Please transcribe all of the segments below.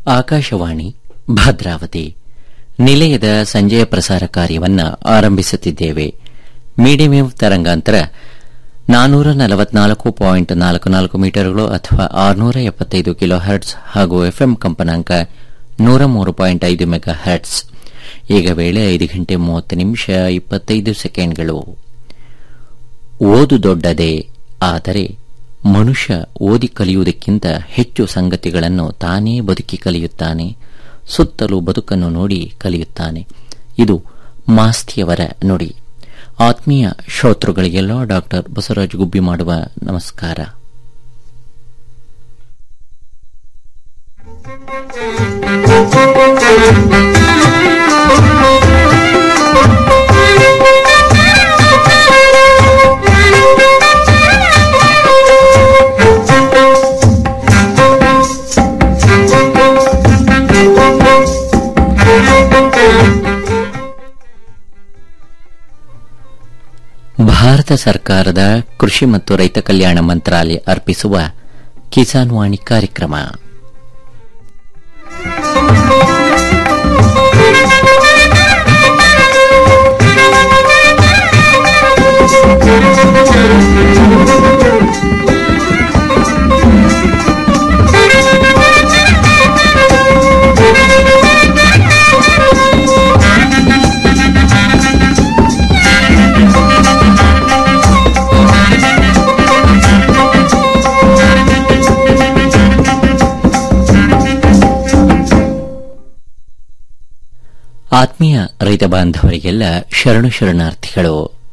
ಆಕಾಶವಾಣಿ ಭದ್ರಾವತಿ ನಿಲಯದ ಸಂಜೆಯ ಪ್ರಸಾರ ಕಾರ್ಯವನ್ನು ಆರಂಭಿಸುತ್ತಿದ್ದೇವೆ ಮೀಡಿಯಂ ವೇವ್ ತರಂಗಾಂತರ ನಾನೂರ ನಲವತ್ನಾಲ್ಕು ಪಾಯಿಂಟ್ ನಾಲ್ಕು ನಾಲ್ಕು ಮೀಟರ್ಗಳು ಅಥವಾ ಆರುನೂರ ಎಪ್ಪತ್ತೈದು ಕಿಲೋ ಹರ್ಟ್ಸ್ ಹಾಗೂ ಎಫ್ಎಂ ಕಂಪನಾಂಕ ನೂರ ಮೂರು ಪಾಯಿಂಟ್ ಐದು ಮೆಗಾ ಹರ್ಟ್ಸ್ ಈಗ ವೇಳೆ ಐದು ಗಂಟೆ ಮೂವತ್ತು ನಿಮಿಷ ಇಪ್ಪತ್ತೈದು ಸೆಕೆಂಡ್ಗಳು ಓದು ದೊಡ್ಡದೇ ಆದರೆ ಮನುಷ್ಯ ಓದಿ ಕಲಿಯುವುದಕ್ಕಿಂತ ಹೆಚ್ಚು ಸಂಗತಿಗಳನ್ನು ತಾನೇ ಬದುಕಿ ಕಲಿಯುತ್ತಾನೆ ಸುತ್ತಲೂ ಬದುಕನ್ನು ನೋಡಿ ಕಲಿಯುತ್ತಾನೆ ಇದು ಮಾಸ್ತಿಯವರ ನುಡಿ ಆತ್ಮೀಯ ಶ್ರೋತೃಗಳಿಗೆಲ್ಲ ಡಾಕ್ಟರ್ ಬಸವರಾಜ್ ಗುಬ್ಬಿ ಮಾಡುವ ನಮಸ್ಕಾರ ಭಾರತ ಸರ್ಕಾರದ ಕೃಷಿ ಮತ್ತು ರೈತ ಕಲ್ಯಾಣ ಮಂತ್ರಾಲಯ ಅರ್ಪಿಸುವ ಕಿಸಾನ್ ವಾಣಿ ಕಾರ್ಯಕ್ರಮ ಆತ್ಮೀಯ ರೈತ ಬಾಂಧವರಿಗೆಲ್ಲ ಶರಣು ಶರಣಾರ್ಥಿಗಳು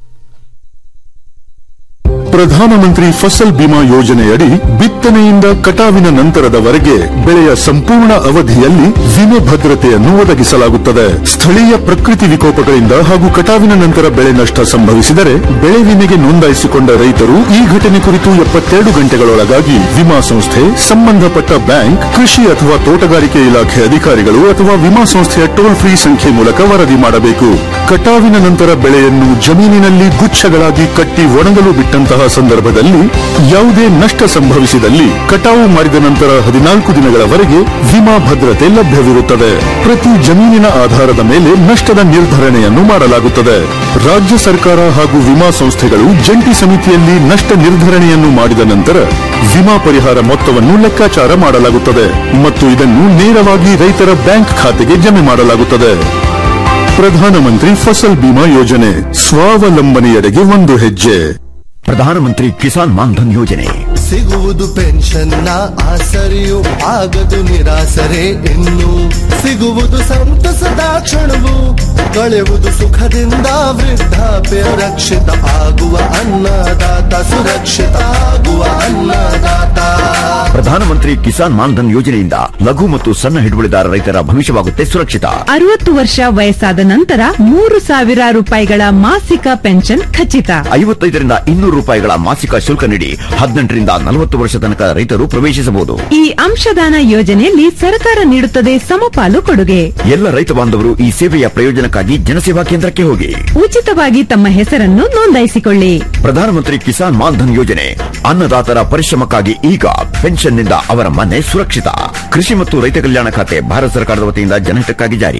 ಪ್ರಧಾನಮಂತ್ರಿ ಫಸಲ್ ಬಿಮಾ ಯೋಜನೆಯಡಿ ಬಿತ್ತನೆಯಿಂದ ಕಟಾವಿನ ನಂತರದವರೆಗೆ ಬೆಳೆಯ ಸಂಪೂರ್ಣ ಅವಧಿಯಲ್ಲಿ ವಿಮೆ ಭದ್ರತೆಯನ್ನು ಒದಗಿಸಲಾಗುತ್ತದೆ ಸ್ಥಳೀಯ ಪ್ರಕೃತಿ ವಿಕೋಪಗಳಿಂದ ಹಾಗೂ ಕಟಾವಿನ ನಂತರ ಬೆಳೆ ನಷ್ಟ ಸಂಭವಿಸಿದರೆ ಬೆಳೆ ವಿಮೆಗೆ ನೋಂದಾಯಿಸಿಕೊಂಡ ರೈತರು ಈ ಘಟನೆ ಕುರಿತು ಎಪ್ಪತ್ತೆರಡು ಗಂಟೆಗಳೊಳಗಾಗಿ ವಿಮಾ ಸಂಸ್ಥೆ ಸಂಬಂಧಪಟ್ಟ ಬ್ಯಾಂಕ್ ಕೃಷಿ ಅಥವಾ ತೋಟಗಾರಿಕೆ ಇಲಾಖೆ ಅಧಿಕಾರಿಗಳು ಅಥವಾ ವಿಮಾ ಸಂಸ್ಥೆಯ ಟೋಲ್ ಫ್ರೀ ಸಂಖ್ಯೆ ಮೂಲಕ ವರದಿ ಮಾಡಬೇಕು ಕಟಾವಿನ ನಂತರ ಬೆಳೆಯನ್ನು ಜಮೀನಿನಲ್ಲಿ ಗುಚ್ಛಗಳಾಗಿ ಕಟ್ಟಿ ಒಣಗಲು ಬಿಟ್ಟಂತಹ ಸಂದರ್ಭದಲ್ಲಿ ಯಾವುದೇ ನಷ್ಟ ಸಂಭವಿಸಿದಲ್ಲಿ ಕಟಾವು ಮಾಡಿದ ನಂತರ ಹದಿನಾಲ್ಕು ದಿನಗಳವರೆಗೆ ವಿಮಾ ಭದ್ರತೆ ಲಭ್ಯವಿರುತ್ತದೆ ಪ್ರತಿ ಜಮೀನಿನ ಆಧಾರದ ಮೇಲೆ ನಷ್ಟದ ನಿರ್ಧರಣೆಯನ್ನು ಮಾಡಲಾಗುತ್ತದೆ ರಾಜ್ಯ ಸರ್ಕಾರ ಹಾಗೂ ವಿಮಾ ಸಂಸ್ಥೆಗಳು ಜಂಟಿ ಸಮಿತಿಯಲ್ಲಿ ನಷ್ಟ ನಿರ್ಧರಣೆಯನ್ನು ಮಾಡಿದ ನಂತರ ವಿಮಾ ಪರಿಹಾರ ಮೊತ್ತವನ್ನು ಲೆಕ್ಕಾಚಾರ ಮಾಡಲಾಗುತ್ತದೆ ಮತ್ತು ಇದನ್ನು ನೇರವಾಗಿ ರೈತರ ಬ್ಯಾಂಕ್ ಖಾತೆಗೆ ಜಮೆ ಮಾಡಲಾಗುತ್ತದೆ ಪ್ರಧಾನಮಂತ್ರಿ ಫಸಲ್ ಬಿಮಾ ಯೋಜನೆ ಸ್ವಾವಲಂಬನೆಯೆಡೆಗೆ ಒಂದು ಹೆಜ್ಜೆ ಪ್ರಧಾನಮಂತ್ರಿ ಕಿಸಾನ್ ಮಾನ್ಧನ್ ಯೋಜನೆ ಸಿಗುವುದು ಪೆನ್ಷನ್ನ ಆಸರೆಯು ಆಗದು ನಿರಾಸರೆ ಇನ್ನು ಸಿಗುವುದು ಸಂತಸದ ಕ್ಷಣವು ಕಳೆಯುವುದು ಸುಖದಿಂದ ವೃದ್ಧಾಪ್ಯ ರಕ್ಷಿತ ಆಗುವ ಅನ್ನದಾತ ಸುರಕ್ಷಿತ ಆಗುವ ಅನ್ನದಾತ ಪ್ರಧಾನಮಂತ್ರಿ ಕಿಸಾನ್ ಮಾನ್ಧನ್ ಯೋಜನೆಯಿಂದ ಲಘು ಮತ್ತು ಸಣ್ಣ ಹಿಡುವಳಿದಾರ ರೈತರ ಭವಿಷ್ಯವಾಗುತ್ತೆ ಸುರಕ್ಷಿತ ಅರವತ್ತು ವರ್ಷ ವಯಸ್ಸಾದ ನಂತರ ಮೂರು ಸಾವಿರ ರೂಪಾಯಿಗಳ ಮಾಸಿಕ ಪೆನ್ಷನ್ ಖಚಿತ ಐವತ್ತೈದರಿಂದ ಇನ್ನೂರು ರೂಪಾಯಿಗಳ ಮಾಸಿಕ ಶುಲ್ಕ ನೀಡಿ ಹದಿನೆಂಟರಿಂದ ನಲವತ್ತು ವರ್ಷ ತನಕ ರೈತರು ಪ್ರವೇಶಿಸಬಹುದು ಈ ಅಂಶದಾನ ಯೋಜನೆಯಲ್ಲಿ ಸರ್ಕಾರ ನೀಡುತ್ತದೆ ಸಮಪಾಲು ಕೊಡುಗೆ ಎಲ್ಲ ರೈತ ಬಾಂಧವರು ಈ ಸೇವೆಯ ಪ್ರಯೋಜನಕ್ಕಾಗಿ ಜನಸೇವಾ ಕೇಂದ್ರಕ್ಕೆ ಹೋಗಿ ಉಚಿತವಾಗಿ ತಮ್ಮ ಹೆಸರನ್ನು ನೋಂದಾಯಿಸಿಕೊಳ್ಳಿ ಪ್ರಧಾನಮಂತ್ರಿ ಕಿಸಾನ್ ಮಾನ್ಧನ್ ಯೋಜನೆ ಅನ್ನದಾತರ ಪರಿಶ್ರಮಕ್ಕಾಗಿ ಈಗ ಪೆನ್ಷನ್ನಿಂದ ಅವರ ಮನೆ ಸುರಕ್ಷಿತ ಕೃಷಿ ಮತ್ತು ರೈತ ಕಲ್ಯಾಣ ಖಾತೆ ಭಾರತ ಸರ್ಕಾರದ ವತಿಯಿಂದ ಜನಹಿತಕ್ಕಾಗಿ ಜಾರಿ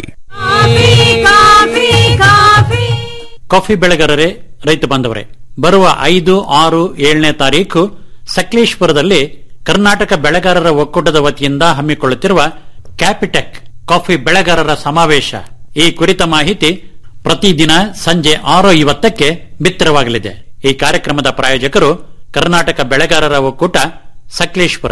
ಕಾಫಿ ಬೆಳೆಗಾರರೇ ರೈತ ಬಾಂಧವರೇ ಬರುವ ಐದು ಆರು ಏಳನೇ ತಾರೀಕು ಸಕಲೇಶ್ಪುರದಲ್ಲಿ ಕರ್ನಾಟಕ ಬೆಳೆಗಾರರ ಒಕ್ಕೂಟದ ವತಿಯಿಂದ ಹಮ್ಮಿಕೊಳ್ಳುತ್ತಿರುವ ಕ್ಯಾಪಿಟೆಕ್ ಕಾಫಿ ಬೆಳೆಗಾರರ ಸಮಾವೇಶ ಈ ಕುರಿತ ಮಾಹಿತಿ ಪ್ರತಿದಿನ ಸಂಜೆ ಆರು ಐವತ್ತಕ್ಕೆ ಬಿತ್ತರವಾಗಲಿದೆ ಈ ಕಾರ್ಯಕ್ರಮದ ಪ್ರಾಯೋಜಕರು ಕರ್ನಾಟಕ ಬೆಳೆಗಾರರ ಒಕ್ಕೂಟ ಸಕಲೇಶ್ಪುರ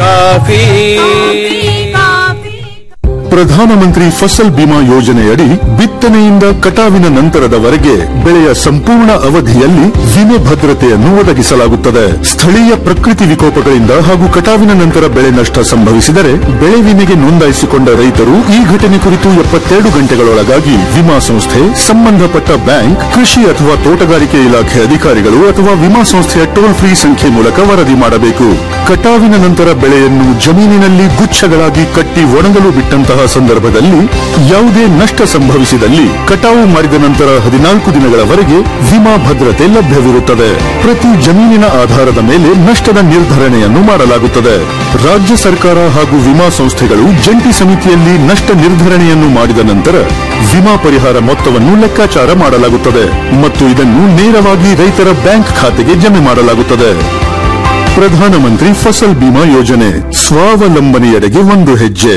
ಪ್ರಧಾನಮಂತ್ರಿ ಫಸಲ್ ಬಿಮಾ ಯೋಜನೆಯಡಿ ಬಿತ್ತನೆಯಿಂದ ಕಟಾವಿನ ನಂತರದವರೆಗೆ ಬೆಳೆಯ ಸಂಪೂರ್ಣ ಅವಧಿಯಲ್ಲಿ ವಿಮೆ ಭದ್ರತೆಯನ್ನು ಒದಗಿಸಲಾಗುತ್ತದೆ ಸ್ಥಳೀಯ ಪ್ರಕೃತಿ ವಿಕೋಪಗಳಿಂದ ಹಾಗೂ ಕಟಾವಿನ ನಂತರ ಬೆಳೆ ನಷ್ಟ ಸಂಭವಿಸಿದರೆ ಬೆಳೆ ವಿಮೆಗೆ ನೋಂದಾಯಿಸಿಕೊಂಡ ರೈತರು ಈ ಘಟನೆ ಕುರಿತು ಎಪ್ಪತ್ತೆರಡು ಗಂಟೆಗಳೊಳಗಾಗಿ ವಿಮಾ ಸಂಸ್ಥೆ ಸಂಬಂಧಪಟ್ಟ ಬ್ಯಾಂಕ್ ಕೃಷಿ ಅಥವಾ ತೋಟಗಾರಿಕೆ ಇಲಾಖೆ ಅಧಿಕಾರಿಗಳು ಅಥವಾ ವಿಮಾ ಸಂಸ್ಥೆಯ ಟೋಲ್ ಫ್ರೀ ಸಂಖ್ಯೆ ಮೂಲಕ ವರದಿ ಮಾಡಬೇಕು ಕಟಾವಿನ ನಂತರ ಬೆಳೆಯನ್ನು ಜಮೀನಿನಲ್ಲಿ ಗುಚ್ಛಗಳಾಗಿ ಕಟ್ಟಿ ಒಣಗಲು ಬಿಟ್ಟಂತಹ ಸಂದರ್ಭದಲ್ಲಿ ಯಾವುದೇ ನಷ್ಟ ಸಂಭವಿಸಿದಲ್ಲಿ ಕಟಾವು ಮಾಡಿದ ನಂತರ ಹದಿನಾಲ್ಕು ದಿನಗಳವರೆಗೆ ವಿಮಾ ಭದ್ರತೆ ಲಭ್ಯವಿರುತ್ತದೆ ಪ್ರತಿ ಜಮೀನಿನ ಆಧಾರದ ಮೇಲೆ ನಷ್ಟದ ನಿರ್ಧರಣೆಯನ್ನು ಮಾಡಲಾಗುತ್ತದೆ ರಾಜ್ಯ ಸರ್ಕಾರ ಹಾಗೂ ವಿಮಾ ಸಂಸ್ಥೆಗಳು ಜಂಟಿ ಸಮಿತಿಯಲ್ಲಿ ನಷ್ಟ ನಿರ್ಧರಣೆಯನ್ನು ಮಾಡಿದ ನಂತರ ವಿಮಾ ಪರಿಹಾರ ಮೊತ್ತವನ್ನು ಲೆಕ್ಕಾಚಾರ ಮಾಡಲಾಗುತ್ತದೆ ಮತ್ತು ಇದನ್ನು ನೇರವಾಗಿ ರೈತರ ಬ್ಯಾಂಕ್ ಖಾತೆಗೆ ಜಮೆ ಮಾಡಲಾಗುತ್ತದೆ ಪ್ರಧಾನಮಂತ್ರಿ ಫಸಲ್ ಬಿಮಾ ಯೋಜನೆ ಸ್ವಾವಲಂಬನೆಯೆಡೆಗೆ ಒಂದು ಹೆಜ್ಜೆ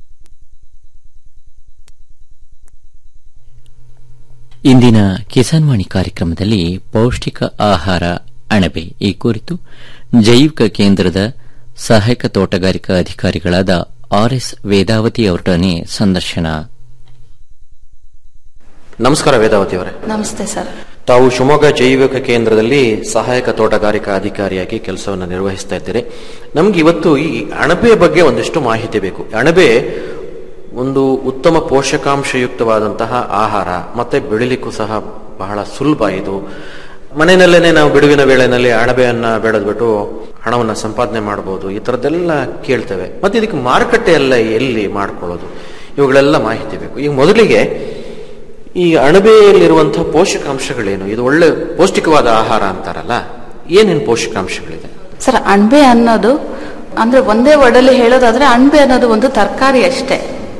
ಇಂದಿನ ಕಿಸಾನ್ ವಾಣಿ ಕಾರ್ಯಕ್ರಮದಲ್ಲಿ ಪೌಷ್ಟಿಕ ಆಹಾರ ಅಣಬೆ ಈ ಕುರಿತು ಜೈವಿಕ ಕೇಂದ್ರದ ಸಹಾಯಕ ತೋಟಗಾರಿಕಾ ಅಧಿಕಾರಿಗಳಾದ ಆರ್ಎಸ್ ವೇದಾವತಿ ಅವರೊಡನೆ ಸಂದರ್ಶನ ನಮಸ್ಕಾರ ವೇದಾವತಿ ಅವರೇ ನಮಸ್ತೆ ಸರ್ ತಾವು ಶಿವಮೊಗ್ಗ ಜೈವಿಕ ಕೇಂದ್ರದಲ್ಲಿ ಸಹಾಯಕ ತೋಟಗಾರಿಕಾ ಅಧಿಕಾರಿಯಾಗಿ ಕೆಲಸವನ್ನು ನಿರ್ವಹಿಸ್ತಾ ಇದ್ದೀರಿ ನಮ್ಗೆ ಇವತ್ತು ಈ ಅಣಬೆ ಬಗ್ಗೆ ಒಂದಿಷ್ಟು ಮಾಹಿತಿ ಬೇಕು ಅಣಬೆ ಒಂದು ಉತ್ತಮ ಪೋಷಕಾಂಶಯುಕ್ತವಾದಂತಹ ಆಹಾರ ಮತ್ತೆ ಬೆಳಿಲಿಕ್ಕೂ ಸಹ ಬಹಳ ಸುಲಭ ಇದು ಮನೆಯಲ್ಲೇನೆ ನಾವು ಬಿಡುವಿನ ವೇಳೆಯಲ್ಲಿ ಅಣಬೆಯನ್ನ ಬೆಳೆದ್ಬಿಟ್ಟು ಹಣವನ್ನ ಸಂಪಾದನೆ ಮಾಡಬಹುದು ಈ ತರದ್ದೆಲ್ಲ ಕೇಳ್ತೇವೆ ಮತ್ತೆ ಇದಕ್ಕೆ ಮಾರುಕಟ್ಟೆ ಎಲ್ಲ ಎಲ್ಲಿ ಮಾಡ್ಕೊಳ್ಳೋದು ಇವುಗಳೆಲ್ಲ ಮಾಹಿತಿ ಬೇಕು ಈಗ ಮೊದಲಿಗೆ ಈ ಅಣಬೆಯಲ್ಲಿರುವಂತಹ ಪೋಷಕಾಂಶಗಳೇನು ಇದು ಒಳ್ಳೆ ಪೌಷ್ಟಿಕವಾದ ಆಹಾರ ಅಂತಾರಲ್ಲ ಏನೇನು ಪೋಷಕಾಂಶಗಳಿದೆ ಸರ್ ಅಣಬೆ ಅನ್ನೋದು ಅಂದ್ರೆ ಒಂದೇ ಒಡಲಿ ಹೇಳೋದಾದ್ರೆ ಅಣಬೆ ಅನ್ನೋದು ಒಂದು ತರಕಾರಿ ಅಷ್ಟೇ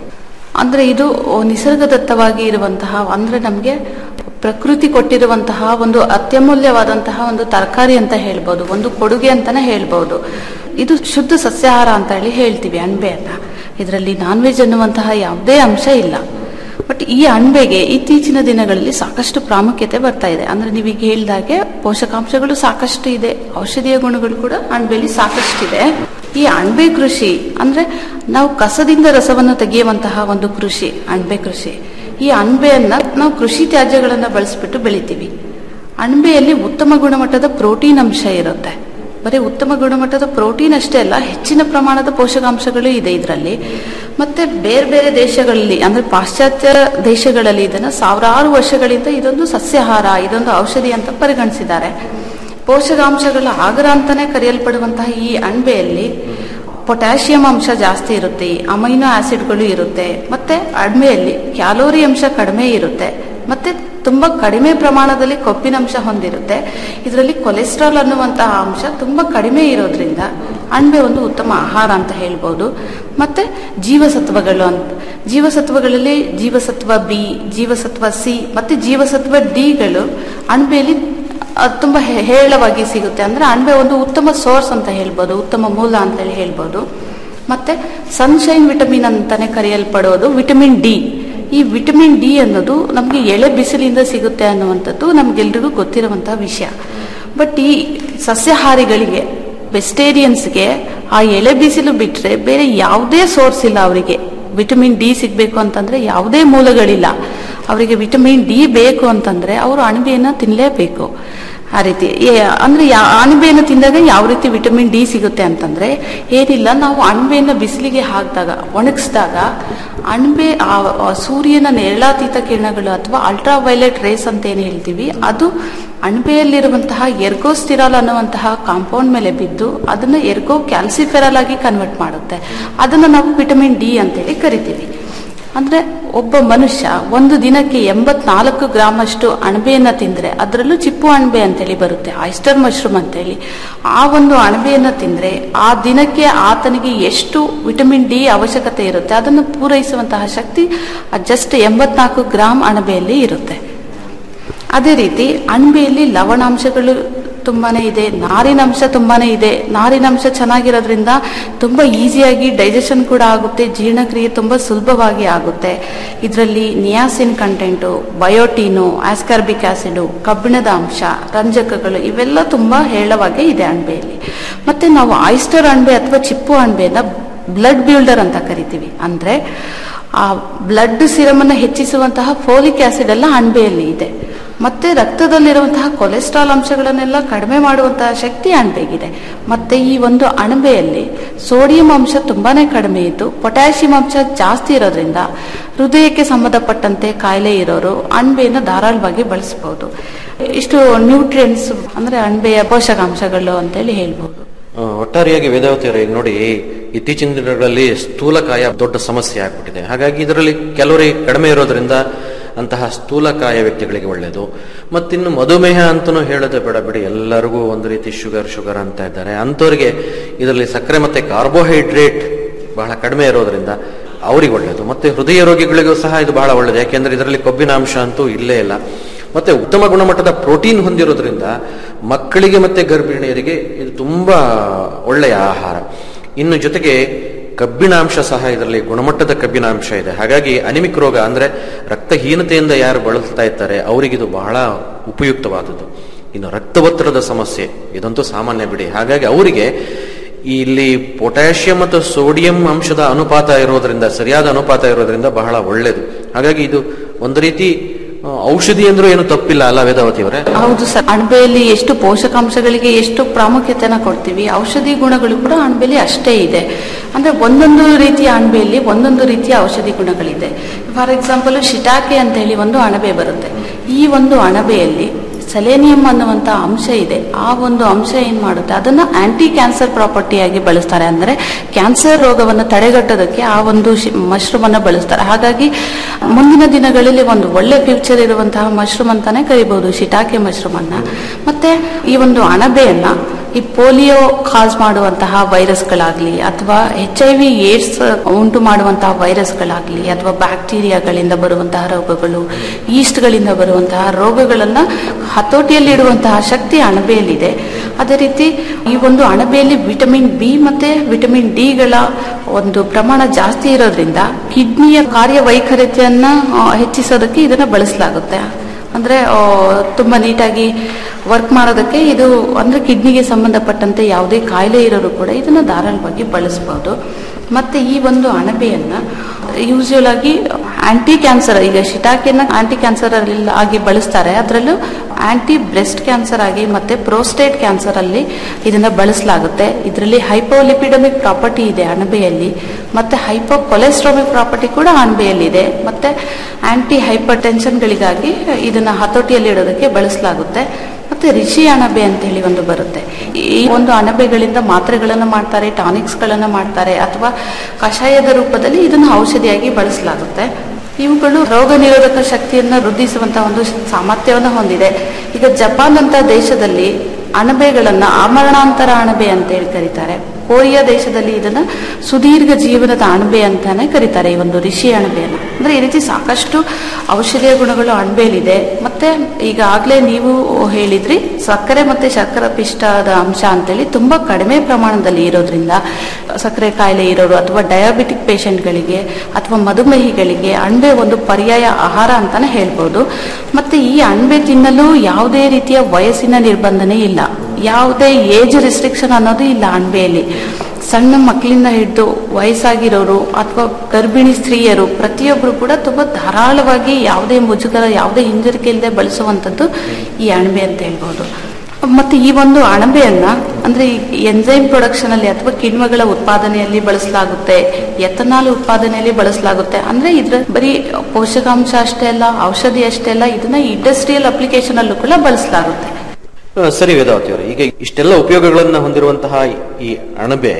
ಅಂದ್ರೆ ಇದು ನಿಸರ್ಗದತ್ತವಾಗಿ ಇರುವಂತಹ ಅಂದ್ರೆ ನಮಗೆ ಪ್ರಕೃತಿ ಕೊಟ್ಟಿರುವಂತಹ ಒಂದು ಅತ್ಯಮೂಲ್ಯವಾದಂತಹ ಒಂದು ತರಕಾರಿ ಅಂತ ಹೇಳ್ಬೋದು ಒಂದು ಕೊಡುಗೆ ಅಂತಾನೆ ಹೇಳ್ಬೋದು ಇದು ಶುದ್ಧ ಸಸ್ಯಾಹಾರ ಅಂತ ಹೇಳಿ ಹೇಳ್ತೀವಿ ಅಣಬೆಯನ್ನ ಇದರಲ್ಲಿ ನಾನ್ ವೆಜ್ ಅನ್ನುವಂತಹ ಯಾವುದೇ ಅಂಶ ಇಲ್ಲ ಬಟ್ ಈ ಅಣಬೆಗೆ ಇತ್ತೀಚಿನ ದಿನಗಳಲ್ಲಿ ಸಾಕಷ್ಟು ಪ್ರಾಮುಖ್ಯತೆ ಬರ್ತಾ ಇದೆ ಅಂದ್ರೆ ನೀವೀಗ ಹೇಳ್ದಾಗೆ ಪೋಷಕಾಂಶಗಳು ಸಾಕಷ್ಟು ಇದೆ ಔಷಧೀಯ ಗುಣಗಳು ಕೂಡ ಅಣಬೆಯಲ್ಲಿ ಸಾಕಷ್ಟಿದೆ ಈ ಅಣಬೆ ಕೃಷಿ ಅಂದ್ರೆ ನಾವು ಕಸದಿಂದ ರಸವನ್ನು ತೆಗೆಯುವಂತಹ ಒಂದು ಕೃಷಿ ಅಣಬೆ ಕೃಷಿ ಈ ಅಣಬೆಯನ್ನ ನಾವು ಕೃಷಿ ತ್ಯಾಜ್ಯಗಳನ್ನ ಬಳಸ್ಬಿಟ್ಟು ಬೆಳಿತೀವಿ ಅಣಬೆಯಲ್ಲಿ ಉತ್ತಮ ಗುಣಮಟ್ಟದ ಪ್ರೋಟೀನ್ ಅಂಶ ಇರುತ್ತೆ ಬರೀ ಉತ್ತಮ ಗುಣಮಟ್ಟದ ಪ್ರೋಟೀನ್ ಅಷ್ಟೇ ಅಲ್ಲ ಹೆಚ್ಚಿನ ಪ್ರಮಾಣದ ಪೋಷಕಾಂಶಗಳು ಇದೆ ಇದರಲ್ಲಿ ಮತ್ತೆ ಬೇರೆ ಬೇರೆ ದೇಶಗಳಲ್ಲಿ ಅಂದ್ರೆ ಪಾಶ್ಚಾತ್ಯ ದೇಶಗಳಲ್ಲಿ ಇದನ್ನ ಸಾವಿರಾರು ವರ್ಷಗಳಿಂದ ಇದೊಂದು ಸಸ್ಯಾಹಾರ ಇದೊಂದು ಔಷಧಿ ಅಂತ ಪರಿಗಣಿಸಿದ್ದಾರೆ ಪೋಷಕಾಂಶಗಳ ಆಗರ ಅಂತಾನೆ ಕರೆಯಲ್ಪಡುವಂತಹ ಈ ಅಣಬೆಯಲ್ಲಿ ಪೊಟ್ಯಾಷಿಯಂ ಅಂಶ ಜಾಸ್ತಿ ಇರುತ್ತೆ ಅಮೈನೋ ಆಸಿಡ್ಗಳು ಇರುತ್ತೆ ಮತ್ತೆ ಅಣಬೆಯಲ್ಲಿ ಕ್ಯಾಲೋರಿ ಅಂಶ ಕಡಿಮೆ ಇರುತ್ತೆ ಮತ್ತೆ ತುಂಬಾ ಕಡಿಮೆ ಪ್ರಮಾಣದಲ್ಲಿ ಕೊಬ್ಬಿನಂಶ ಹೊಂದಿರುತ್ತೆ ಇದರಲ್ಲಿ ಕೊಲೆಸ್ಟ್ರಾಲ್ ಅನ್ನುವಂತಹ ಅಂಶ ತುಂಬಾ ಕಡಿಮೆ ಇರೋದ್ರಿಂದ ಅಣಬೆ ಒಂದು ಉತ್ತಮ ಆಹಾರ ಅಂತ ಹೇಳ್ಬೋದು ಮತ್ತೆ ಜೀವಸತ್ವಗಳು ಅಂತ ಜೀವಸತ್ವಗಳಲ್ಲಿ ಜೀವಸತ್ವ ಬಿ ಜೀವಸತ್ವ ಸಿ ಮತ್ತೆ ಜೀವಸತ್ವ ಡಿಗಳು ಅಣಬೆಯಲ್ಲಿ ಅದು ತುಂಬಾ ಹೇ- ಹೇರಳವಾಗಿ ಸಿಗುತ್ತೆ ಅಂದ್ರೆ ಅಣಬೆ ಒಂದು ಉತ್ತಮ ಸೋರ್ಸ್ ಅಂತ ಹೇಳ್ಬೋದು ಉತ್ತಮ ಮೂಲ ಅಂತ ಹೇಳಿ ಹೇಳ್ಬೋದು ಮತ್ತೆ ಸನ್ಶೈನ್ ವಿಟಮಿನ್ ಅಂತಾನೆ ಕರೆಯಲ್ಪಡೋದು ವಿಟಮಿನ್ ಡಿ ಈ ವಿಟಮಿನ್ ಡಿ ಅನ್ನೋದು ನಮಗೆ ಎಳೆ ಬಿಸಿಲಿಂದ ಸಿಗುತ್ತೆ ಅನ್ನುವಂಥದ್ದು ನಮ್ಗೆಲ್ರಿಗೂ ಗೊತ್ತಿರುವಂತಹ ವಿಷಯ ಬಟ್ ಈ ಸಸ್ಯಾಹಾರಿಗಳಿಗೆ ವೆಜಿಟೇರಿಯನ್ಸ್ಗೆ ಆ ಎಳೆ ಬಿಸಿಲು ಬಿಟ್ರೆ ಬೇರೆ ಯಾವುದೇ ಸೋರ್ಸ್ ಇಲ್ಲ ಅವರಿಗೆ ವಿಟಮಿನ್ ಡಿ ಸಿಗ್ಬೇಕು ಅಂತಂದ್ರೆ ಯಾವುದೇ ಮೂಲಗಳಿಲ್ಲ ಅವರಿಗೆ ವಿಟಮಿನ್ ಡಿ ಬೇಕು ಅಂತಂದ್ರೆ ಅವರು ಅಣಬೆಯನ್ನ ತಿನ್ಲೇಬೇಕು ಆ ರೀತಿ ಏ- ಅಂದ್ರೆ ಯಾ- ಅಣಬೆಯನ್ನು ತಿಂದಾಗ ಯಾವ ರೀತಿ ವಿಟಮಿನ್ ಡಿ ಸಿಗುತ್ತೆ ಅಂತಂದ್ರೆ ಏನಿಲ್ಲ ನಾವು ಅಣಬೆಯನ್ನ ಬಿಸಿಲಿಗೆ ಹಾಕಿದಾಗ ಒಣಗಿಸಿದಾಗ ಅಣಬೆ ಆ ಆ ಸೂರ್ಯನ ನೇರಳಾತೀತ ಕಿರಣಗಳು ಅಥವಾ ಅಲ್ಟ್ರಾ ವೈಲೆಟ್ ರೇಸ್ ಅಂತ ಏನು ಹೇಳ್ತೀವಿ ಅದು ಅಣಬೆಯಲ್ಲಿರುವಂತಹ ಎರ್ಗೋಸ್ಟಿರಾಲ್ ಅನ್ನುವಂತಹ ಕಾಂಪೌಂಡ್ ಮೇಲೆ ಬಿದ್ದು ಅದನ್ನ ಎರ್ಗೋ ಕ್ಯಾಲ್ಸಿಫೆರಲ್ ಆಗಿ ಕನ್ವರ್ಟ್ ಮಾಡುತ್ತೆ ಅದನ್ನ ನಾವು ವಿಟಮಿನ್ ಡಿ ಅಂತೇಳಿ ಕರಿತೀವಿ ಅಂದ್ರೆ ಒಬ್ಬ ಮನುಷ್ಯ ಒಂದು ದಿನಕ್ಕೆ ಎಂಬತ್ನಾಲ್ಕು ಗ್ರಾಮ್ ಅಷ್ಟು ಅಣಬೆಯನ್ನ ತಿಂದ್ರೆ ಅದರಲ್ಲೂ ಚಿಪ್ಪು ಅಣಬೆ ಅಂತೇಳಿ ಬರುತ್ತೆ ಆಯಿಸ್ಟರ್ ಮಶ್ರೂಮ್ ಅಂತೇಳಿ ಆ ಒಂದು ಅಣಬೆಯನ್ನ ತಿಂದ್ರೆ ಆ ದಿನಕ್ಕೆ ಆತನಿಗೆ ಎಷ್ಟು ವಿಟಮಿನ್ ಡಿ ಅವಶ್ಯಕತೆ ಇರುತ್ತೆ ಅದನ್ನು ಪೂರೈಸುವಂತಹ ಶಕ್ತಿ ಜಸ್ಟ್ ಎಂಬತ್ನಾಲ್ಕು ಗ್ರಾಮ್ ಅಣಬೆಯಲ್ಲಿ ಇರುತ್ತೆ ಅದೇ ರೀತಿ ಅಣಬೆಯಲ್ಲಿ ಲವಣಾಂಶಗಳು ತುಂಬಾನೇ ಇದೆ ನಾರಿನಂಶ ತುಂಬಾನೇ ಇದೆ ನಾರಿನಂಶ ಚೆನ್ನಾಗಿರೋದ್ರಿಂದ ತುಂಬಾ ಈಸಿಯಾಗಿ ಡೈಜೆಷನ್ ಕೂಡ ಆಗುತ್ತೆ ಜೀರ್ಣಕ್ರಿಯೆ ತುಂಬಾ ಸುಲಭವಾಗಿ ಆಗುತ್ತೆ ಇದರಲ್ಲಿ niacin content biotin ascorbic acid ಕಬ್ಬಿಣದ ಅಂಶ ರಂಜಕಗಳು ಇವೆಲ್ಲ ತುಂಬಾ ಹೇಳವಾಗೇ ಇದೆ ಅಣಬೆಯಲ್ಲಿ ಮತ್ತೆ ನಾವು ಆಯಿಸ್ಟರ್ ಅಣಬೆ ಅಥವಾ ಚಿಪ್ಪು ಅಣಬೆಯನ್ನ ಬ್ಲಡ್ ಬಿಲ್ಡರ್ ಅಂತ ಕರಿತೀವಿ ಅಂದ್ರೆ ಆ ಬ್ಲಡ್ ಸಿರಮನ್ನು ಹೆಚ್ಚಿಸುವಂತಹ ಫೋಲಿಕ್ ಆಸಿಡ್ ಎಲ್ಲ ಅಣಬೆಯಲ್ಲಿ ಇದೆ ಮತ್ತೆ ರಕ್ತದಲ್ಲಿರುವಂತಹ ಕೊಲೆಸ್ಟ್ರಾಲ್ ಅಂಶಗಳನ್ನೆಲ್ಲ ಕಡಿಮೆ ಮಾಡುವಂತಹ ಶಕ್ತಿ ಅಣಬೆಗಿದೆ ಮತ್ತೆ ಈ ಒಂದು ಅಣಬೆಯಲ್ಲಿ ಸೋಡಿಯಂ ಅಂಶ ತುಂಬಾನೇ ಕಡಿಮೆ ಇದ್ದು ಪೊಟ್ಯಾಷಿಯಂ ಅಂಶ ಜಾಸ್ತಿ ಇರೋದ್ರಿಂದ ಹೃದಯಕ್ಕೆ ಸಂಬಂಧಪಟ್ಟಂತೆ ಕಾಯಿಲೆ ಇರೋರು ಅಣಬೆಯನ್ನು ಧಾರಾಳವಾಗಿ ಬಳಸಬಹುದು ಇಷ್ಟು ನ್ಯೂಟ್ರಿಯೆಂಟ್ಸ್ ಅಂದ್ರೆ ಅಣಬೆಯ ಪೋಷಕಾಂಶಗಳು ಅಂತೇಳಿ ಹೇಳ್ಬಹುದು ಆ, ಒಟ್ಟಾರೆಯಾಗಿ ವೇದಾವತಿ ಅವರೇ ಈಗ ನೋಡಿ ಇತ್ತೀಚಿನ ದಿನಗಳಲ್ಲಿ ಸ್ಥೂಲಕಾಯ ದೊಡ್ಡ ಸಮಸ್ಯೆ ಆಗ್ಬಿಟ್ಟಿದೆ ಹಾಗಾಗಿ ಇದರಲ್ಲಿ ಕೆಲವರಿ ಕಡಿಮೆ ಇರೋದ್ರಿಂದ ಅಂತಹ ಸ್ಥೂಲಕಾಯ ವ್ಯಕ್ತಿಗಳಿಗೆ ಒಳ್ಳೆಯದು ಮತ್ತಿನ್ನು ಮಧುಮೇಹ ಅಂತನೂ ಹೇಳೋದೇ ಬೇಡ ಬಿಡಿ ಎಲ್ಲರಿಗೂ ಒಂದು ರೀತಿ ಶುಗರ್ ಶುಗರ್ ಅಂತ ಇದ್ದಾರೆ ಅಂಥವ್ರಿಗೆ ಇದರಲ್ಲಿ ಸಕ್ಕರೆ ಮತ್ತೆ ಕಾರ್ಬೋಹೈಡ್ರೇಟ್ ಬಹಳ ಕಡಿಮೆ ಇರೋದ್ರಿಂದ ಅವರಿಗೆ ಒಳ್ಳೆಯದು ಮತ್ತೆ ಹೃದಯ ರೋಗಿಗಳಿಗೂ ಸಹ ಇದು ಬಹಳ ಒಳ್ಳೆಯದು ಯಾಕೆಂದ್ರೆ ಇದರಲ್ಲಿ ಕೊಬ್ಬಿನ ಅಂಶ ಅಂತೂ ಇಲ್ಲೇ ಇಲ್ಲ ಮತ್ತೆ ಉತ್ತಮ ಗುಣಮಟ್ಟದ ಪ್ರೋಟೀನ್ ಹೊಂದಿರೋದ್ರಿಂದ ಮಕ್ಕಳಿಗೆ ಮತ್ತೆ ಗರ್ಭಿಣಿಯರಿಗೆ ಇದು ತುಂಬಾ ಒಳ್ಳೆಯ ಆಹಾರ ಇನ್ನು ಜೊತೆಗೆ ಕಬ್ಬಿಣಾಂಶ ಸಹ ಇದರಲ್ಲಿ ಗುಣಮಟ್ಟದ ಕಬ್ಬಿಣಾಂಶ ಇದೆ ಹಾಗಾಗಿ ಅನಿಮಿಕ್ ರೋಗ ಅಂದ್ರೆ ರಕ್ತಹೀನತೆಯಿಂದ ಯಾರು ಬಳಲ್ತಾ ಇರ್ತಾರೆ ಅವರಿಗಿದು ಬಹಳ ಉಪಯುಕ್ತವಾದದ್ದು ಇನ್ನು ರಕ್ತ ಒತ್ತಡದ ಸಮಸ್ಯೆ ಇದಂತೂ ಸಾಮಾನ್ಯ ಬಿಡಿ ಹಾಗಾಗಿ ಅವರಿಗೆ ಇಲ್ಲಿ ಪೊಟ್ಯಾಷಿಯಂ ಮತ್ತು ಸೋಡಿಯಂ ಅಂಶದ ಅನುಪಾತ ಇರೋದ್ರಿಂದ ಸರಿಯಾದ ಅನುಪಾತ ಇರೋದ್ರಿಂದ ಬಹಳ ಒಳ್ಳೆಯದು ಹಾಗಾಗಿ ಇದು ಒಂದು ರೀತಿ ಆ, ಔಷಧಿ ಅಂದ್ರೂ ಏನು ತಪ್ಪಿಲ್ಲ ಅಲ್ಲ ವೇದಾವತಿ ಅವರೇ ಹೌದು ಸರ್ ಅಣಬೆಯಲ್ಲಿ ಎಷ್ಟು ಪೋಷಕಾಂಶಗಳಿಗೆ ಎಷ್ಟು ಪ್ರಾಮುಖ್ಯತೆನ ಕೊಡ್ತೀವಿ ಔಷಧಿ ಗುಣಗಳು ಕೂಡ ಅಣಬೆಯಲ್ಲಿ ಅಷ್ಟೇ ಇದೆ ಅಂದ್ರೆ ಒಂದೊಂದು ರೀತಿಯ ಅಣಬೆಯಲ್ಲಿ ಒಂದೊಂದು ರೀತಿಯ ಔಷಧಿ ಗುಣಗಳಿದೆ ಫಾರ್ ಎಕ್ಸಾಂಪಲ್ ಶಿಟಾಕೆ ಅಂತ ಹೇಳಿ ಒಂದು ಅಣಬೆ ಬರುತ್ತೆ ಈ ಒಂದು ಅಣಬೆಯಲ್ಲಿ ಸೆಲೇನಿಯಂ ಅನ್ನುವಂತ ಅಂಶ ಇದೆ ಆ ಒಂದು ಅಂಶ ಏನ್ ಮಾಡುತ್ತೆ ಅದನ್ನ ಆಂಟಿ ಕ್ಯಾನ್ಸರ್ ಪ್ರಾಪರ್ಟಿಯಾಗಿ ಬಳಸ್ತಾರೆ ಅಂದ್ರೆ ಕ್ಯಾನ್ಸರ್ ರೋಗವನ್ನು ತಡೆಗಟ್ಟೋದಕ್ಕೆ ಆ ಒಂದು ಮಶ್ರೂಮ್ ಅನ್ನ ಬಳಸ್ತಾರೆ ಹಾಗಾಗಿ ಮುಂದಿನ ದಿನಗಳಲ್ಲಿ ಒಂದು ಒಳ್ಳೆ ಫ್ಯೂಚರ್ ಇರುವಂತಹ ಮಶ್ರೂಮ್ ಅಂತಾನೆ ಕರಿಬಹುದು ಶಿಟಾಕೆ ಮಶ್ರೂಮ್ ಅನ್ನ ಮತ್ತೆ ಈ ಒಂದು ಅಣಬೆಯನ್ನ ಈ ಪೋಲಿಯೋ ಕಾಸ್ ಮಾಡುವಂತಹ ವೈರಸ್ಗಳಾಗ್ಲಿ ಅಥವಾ ಎಚ್ ಐ ವಿ ಏಡ್ಸ್ ಉಂಟು ಮಾಡುವಂತಹ ವೈರಸ್ಗಳಾಗ್ಲಿ ಅಥವಾ ಬ್ಯಾಕ್ಟೀರಿಯಾಗಳಿಂದ ಬರುವಂತಹ ರೋಗಗಳು ಈಸ್ಟ್ಗಳಿಂದ ಬರುವಂತಹ ರೋಗಗಳನ್ನ ಹತೋಟಿಯಲ್ಲಿಡುವಂತಹ ಶಕ್ತಿ ಅಣಬೆಯಲ್ಲಿದೆ ಅದೇ ರೀತಿ ಈ ಒಂದು ಅಣಬೆಯಲ್ಲಿ ವಿಟಮಿನ್ ಬಿ ಮತ್ತೆ ವಿಟಮಿನ್ ಡಿಗಳ ಒಂದು ಪ್ರಮಾಣ ಜಾಸ್ತಿ ಇರೋದ್ರಿಂದ ಕಿಡ್ನಿಯ ಕಾರ್ಯವೈಖರಿತೆಯನ್ನ ಆ, ಹೆಚ್ಚಿಸೋದಕ್ಕೆ ಇದನ್ನ ಬಳಸಲಾಗುತ್ತೆ ಅಂದ್ರೆ ಆ, ತುಂಬಾ ನೀಟಾಗಿ ವರ್ಕ್ ಮಾಡೋದಕ್ಕೆ ಇದು ಅಂದ್ರೆ ಕಿಡ್ನಿಗೆ ಸಂಬಂಧಪಟ್ಟಂತೆ ಯಾವುದೇ ಕಾಯಿಲೆ ಇರೋರು ಕೂಡ ಇದನ್ನ ಧಾರಾಳವಾಗಿ ಬಳಸಬಹುದು ಮತ್ತೆ ಈ ಒಂದು ಅಣಬೆಯನ್ನ ಯೂಶುವಲ್ ಆಗಿ ಆಂಟಿ ಕ್ಯಾನ್ಸರ್ ಈಗ ಶಿಟಾಕಿನ ಆಂಟಿ ಕ್ಯಾನ್ಸರ್ ಆಗಿ ಬಳಸ್ತಾರೆ ಅದರಲ್ಲೂ ಆಂಟಿ ಬ್ರೆಸ್ಟ್ ಕ್ಯಾನ್ಸರ್ ಆಗಿ ಮತ್ತೆ ಪ್ರೋಸ್ಟೇಟ್ ಕ್ಯಾನ್ಸರ್ ಅಲ್ಲಿ ಇದನ್ನ ಬಳಸಲಾಗುತ್ತೆ ಇದರಲ್ಲಿ ಹೈಪೋಲಿಪಿಡಮಿಕ್ ಪ್ರಾಪರ್ಟಿ ಇದೆ ಅಣಬೆಯಲ್ಲಿ ಮತ್ತೆ ಹೈಪೋ ಕೊಲೆಸ್ಟ್ರಾಮಿಕ್ ಪ್ರಾಪರ್ಟಿ ಕೂಡ ಅಣಬೆಯಲ್ಲಿ ಇದೆ ಮತ್ತೆ ಆಂಟಿ ಹೈಪರ್ ಟೆನ್ಷನ್ಗಳಿಗಾಗಿ ಇದನ್ನ ಹತೋಟಿಯಲ್ಲಿ ಇಡೋದಕ್ಕೆ ಬಳಸಲಾಗುತ್ತೆ ಮತ್ತೆ ರಿಷಿ ಅಣಬೆ ಅಂತ ಹೇಳಿ ಒಂದು ಬರುತ್ತೆ ಈ ಒಂದು ಅಣಬೆಗಳಿಂದ ಮಾತ್ರೆಗಳನ್ನು ಮಾಡ್ತಾರೆ ಟಾನಿಕ್ಸ್ ಗಳನ್ನ ಮಾಡ್ತಾರೆ ಅಥವಾ ಕಷಾಯದ ರೂಪದಲ್ಲಿ ಇದನ್ನ ಔಷಧಿಯಾಗಿ ಬಳಸಲಾಗುತ್ತೆ ಇವುಗಳು ರೋಗ ನಿರೋಧಕ ಶಕ್ತಿಯನ್ನ ವೃದ್ಧಿಸುವಂತಹ ಒಂದು ಸಾಮರ್ಥ್ಯವನ್ನು ಹೊಂದಿದೆ ಈಗ ಜಪಾನ್ ಅಂತ ದೇಶದಲ್ಲಿ ಅಣಬೆಗಳನ್ನ ಆಮರಣಾಂತರ ಅಣಬೆ ಅಂತ ಹೇಳಿ ಕರೀತಾರೆ ಕೊರಿಯಾ ದೇಶದಲ್ಲಿ ಇದನ್ನ ಸುದೀರ್ಘ ಜೀವನದ ಅಣಬೆ ಅಂತಾನೆ ಕರೀತಾರೆ ಈ ಒಂದು ರಿಷಿ ಅಣಬೆಯನ್ನ ಅಂದ್ರೆ ಈ ರೀತಿ ಸಾಕಷ್ಟು ಔಷಧೀಯ ಗುಣಗಳು ಅಣಬೆಯಲ್ಲಿದೆ ಮತ್ತೆ ಈಗಾಗಲೇ ನೀವು ಹೇಳಿದ್ರಿ ಸಕ್ಕರೆ ಮತ್ತೆ ಶರ್ಕರ ಪಿಷ್ಟದ ಅಂಶ ಅಂತೇಳಿ ತುಂಬಾ ಕಡಿಮೆ ಪ್ರಮಾಣದಲ್ಲಿ ಇರೋದ್ರಿಂದ ಸಕ್ಕರೆ ಕಾಯಿಲೆ ಇರೋರು ಅಥವಾ ಡಯಾಬಿಟಿಕ್ ಪೇಷಂಟ್ಗಳಿಗೆ ಅಥವಾ ಮಧುಮೇಹಿಗಳಿಗೆ ಅಣಬೆ ಒಂದು ಪರ್ಯಾಯ ಆಹಾರ ಅಂತಾನೆ ಹೇಳ್ಬೋದು ಮತ್ತೆ ಈ ಅಣಬೆ ತಿನ್ನಲು ಯಾವುದೇ ರೀತಿಯ ವಯಸ್ಸಿನ ನಿರ್ಬಂಧನೆ ಇಲ್ಲ ಯಾವುದೇ ಏಜ್ ರಿಸ್ಟ್ರಿಕ್ಷನ್ ಅನ್ನೋದು ಇಲ್ಲ ಅಣಬೆಯಲ್ಲಿ ಸಣ್ಣ ಮಕ್ಕಳಿಂದ ಹಿಡಿದು ವಯಸ್ಸಾಗಿರೋರು ಅಥವಾ ಗರ್ಭಿಣಿ ಸ್ತ್ರೀಯರು ಪ್ರತಿಯೊಬ್ಬರು ಕೂಡ ತುಂಬಾ ಧಾರಾಳವಾಗಿ ಯಾವುದೇ ಮುಜುಗರ ಯಾವುದೇ ಹಿಂಜರಿಕೆ ಇಲ್ಲದೆ ಬಳಸುವಂಥದ್ದು ಈ ಅಣಬೆ ಅಂತ ಹೇಳ್ಬೋದು ಮತ್ತೆ ಈ ಒಂದು ಅಣಬೆಯನ್ನ ಅಂದ್ರೆ ಎನ್ಸೈಮ್ ಪ್ರೊಡಕ್ಷನ್ ಅಲ್ಲಿ ಅಥವಾ ಕಿಣ್ವಗಳ ಉತ್ಪಾದನೆಯಲ್ಲಿ ಬಳಸಲಾಗುತ್ತೆ ಎಥನಾಲ್ ಉತ್ಪಾದನೆಯಲ್ಲಿ ಬಳಸಲಾಗುತ್ತೆ ಅಂದ್ರೆ ಇದ್ರ ಬರೀ ಪೋಷಕಾಂಶ ಅಷ್ಟೇ ಅಲ್ಲ ಔಷಧಿ ಅಷ್ಟೇ ಅಲ್ಲ ಇದನ್ನ ಇಂಡಸ್ಟ್ರಿಯಲ್ ಅಪ್ಲಿಕೇಶನ್ ಅಲ್ಲೂ ಕೂಡ ಬಳಸಲಾಗುತ್ತೆ ಆ, ಸರಿ ವೇದಾವತಿ ಅವರು ಈಗ ಇಷ್ಟೆಲ್ಲ ಉಪಯೋಗಗಳನ್ನ ಹೊಂದಿರುವಂತಹ ಈ ಅಣಬೆ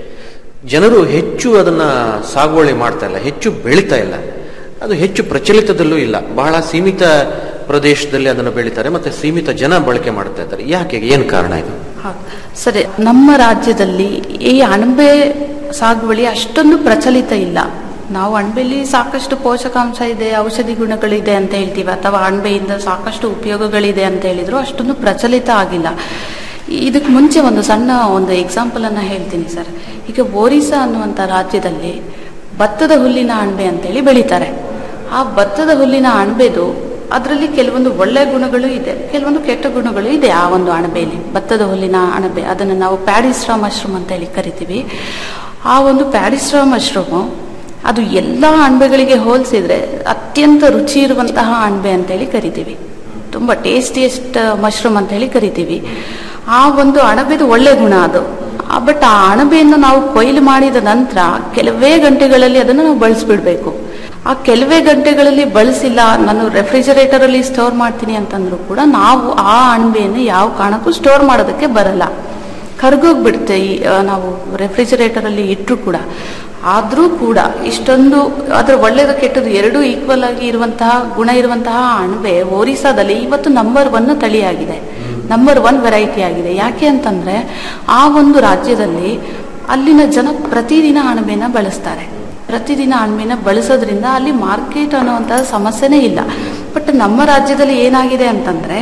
ಜನರು ಹೆಚ್ಚು ಅದನ್ನ ಸಾಗುವಳಿ ಮಾಡ್ತಾ ಇಲ್ಲ ಹೆಚ್ಚು ಬೆಳೀತಾ ಇಲ್ಲ ಅದು ಹೆಚ್ಚು ಪ್ರಚಲಿತದಲ್ಲೂ ಇಲ್ಲ ಬಹಳ ಸೀಮಿತ ಪ್ರದೇಶದಲ್ಲಿ ಅದನ್ನು ಬೆಳೀತಾರೆ ಮತ್ತೆ ಸೀಮಿತ ಜನ ಬಳಕೆ ಮಾಡ್ತಾ ಇದ್ದಾರೆ ಯಾಕೆ ಏನ್ ಕಾರಣ ಇದು ಹೌದು. ಸರಿ ನಮ್ಮ ರಾಜ್ಯದಲ್ಲಿ ಈ ಅಣಬೆ ಸಾಗುವಳಿ ಅಷ್ಟೊಂದು ಪ್ರಚಲಿತ ಇಲ್ಲ ನಾವು ಅಣಬೆಯಲ್ಲಿ ಸಾಕಷ್ಟು ಪೋಷಕಾಂಶ ಇದೆ ಔಷಧಿ ಗುಣಗಳಿದೆ ಅಂತ ಹೇಳ್ತೀವಿ ಅಥವಾ ಅಣಬೆಯಿಂದ ಸಾಕಷ್ಟು ಉಪಯೋಗಗಳಿದೆ ಅಂತ ಹೇಳಿದ್ರು ಅಷ್ಟೊಂದು ಪ್ರಚಲಿತ ಆಗಿಲ್ಲ ಇದಕ್ಕೆ ಮುಂಚೆ ಒಂದು ಸಣ್ಣ ಒಂದು ಎಕ್ಸಾಂಪಲ್ ಅನ್ನ ಹೇಳ್ತೀನಿ ಸರ್ ಈಗ ಒರಿಸ್ಸಾ ಅನ್ನುವಂಥ ರಾಜ್ಯದಲ್ಲಿ ಭತ್ತದ ಹುಲ್ಲಿನ ಅಣಬೆ ಅಂತೇಳಿ ಬೆಳೀತಾರೆ ಆ ಭತ್ತದ ಹುಲ್ಲಿನ ಅಣಬೆದು ಅದರಲ್ಲಿ ಕೆಲವೊಂದು ಒಳ್ಳೆ ಗುಣಗಳು ಇದೆ ಕೆಲವೊಂದು ಕೆಟ್ಟ ಗುಣಗಳು ಇದೆ ಆ ಒಂದು ಅಣಬೆಯಲ್ಲಿ ಭತ್ತದ ಹುಲ್ಲಿನ ಅಣಬೆ ಅದನ್ನು ನಾವು ಪ್ಯಾಡಿಸ್ಟ್ರಾ ಮಶ್ರೂಮ್ ಅಂತ ಹೇಳಿ ಕರಿತೀವಿ ಆ ಒಂದು ಪ್ಯಾಡಿಸ್ಟ್ರಾ ಮಶ್ರೂಮು ಅದು ಎಲ್ಲ ಅಣಬೆಗಳಿಗೆ ಹೋಲಿಸಿದ್ರೆ ಅತ್ಯಂತ ರುಚಿ ಇರುವಂತಹ ಅಣಬೆ ಅಂತೇಳಿ ಕರಿತೀವಿ ತುಂಬಾ ಟೇಸ್ಟಿಯೆಸ್ಟ್ ಮಶ್ರೂಮ್ ಅಂತ ಹೇಳಿ ಕರಿತೀವಿ ಆ ಒಂದು ಅಣಬೆದು ಒಳ್ಳೆ ಗುಣ ಅದು ಬಟ್ ಆ ಅಣಬೆಯನ್ನು ನಾವು ಕೊಯ್ಲು ಮಾಡಿದ ನಂತರ ಕೆಲವೇ ಗಂಟೆಗಳಲ್ಲಿ ಅದನ್ನು ನಾವು ಬಳಸ್ಬಿಡ್ಬೇಕು ಆ ಕೆಲವೇ ಗಂಟೆಗಳಲ್ಲಿ ಬಳಸಿಲ್ಲ ನಾನು ರೆಫ್ರಿಜರೇಟರ್ ಅಲ್ಲಿ ಸ್ಟೋರ್ ಮಾಡ್ತೀನಿ ಅಂತಂದ್ರು ಕೂಡ ನಾವು ಆ ಅಣಬೆಯನ್ನು ಯಾವ ಕಾರಣಕ್ಕೂ ಸ್ಟೋರ್ ಮಾಡೋದಕ್ಕೆ ಬರಲ್ಲ ಕರ್ಗೋಗ್ಬಿಡುತ್ತೆ ಈ ಆ, ನಾವು ರೆಫ್ರಿಜರೇಟರ್ ಅಲ್ಲಿ ಇಟ್ಟರು ಕೂಡ ಆದ್ರೂ ಕೂಡ ಇಷ್ಟೊಂದು ಅದ್ರ ಒಳ್ಳೇದು ಕೆಟ್ಟದ್ದು ಎರಡೂ ಈಕ್ವಲ್ ಆಗಿ ಇರುವಂತಹ ಗುಣ ಇರುವಂತಹ ಅಣಬೆ ಒರಿಸ್ಸಾದಲ್ಲಿ ಇವತ್ತು ನಂಬರ್ ಒನ್ ತಳಿಯಾಗಿದೆ ನಂಬರ್ ಒನ್ ವೆರೈಟಿ ಆಗಿದೆ ಯಾಕೆ ಅಂತಂದ್ರೆ ಆ ಒಂದು ರಾಜ್ಯದಲ್ಲಿ ಅಲ್ಲಿನ ಜನ ಪ್ರತಿದಿನ ಅಣಬೆನ ಬಳಸ್ತಾರೆ ಪ್ರತಿದಿನ ಅಣಬೆನ ಬಳಸೋದ್ರಿಂದ ಅಲ್ಲಿ ಮಾರ್ಕೆಟ್ ಅನ್ನುವಂತಹ ಸಮಸ್ಯೆನೇ ಇಲ್ಲ ಬಟ್ ನಮ್ಮ ರಾಜ್ಯದಲ್ಲಿ ಏನಾಗಿದೆ ಅಂತಂದ್ರೆ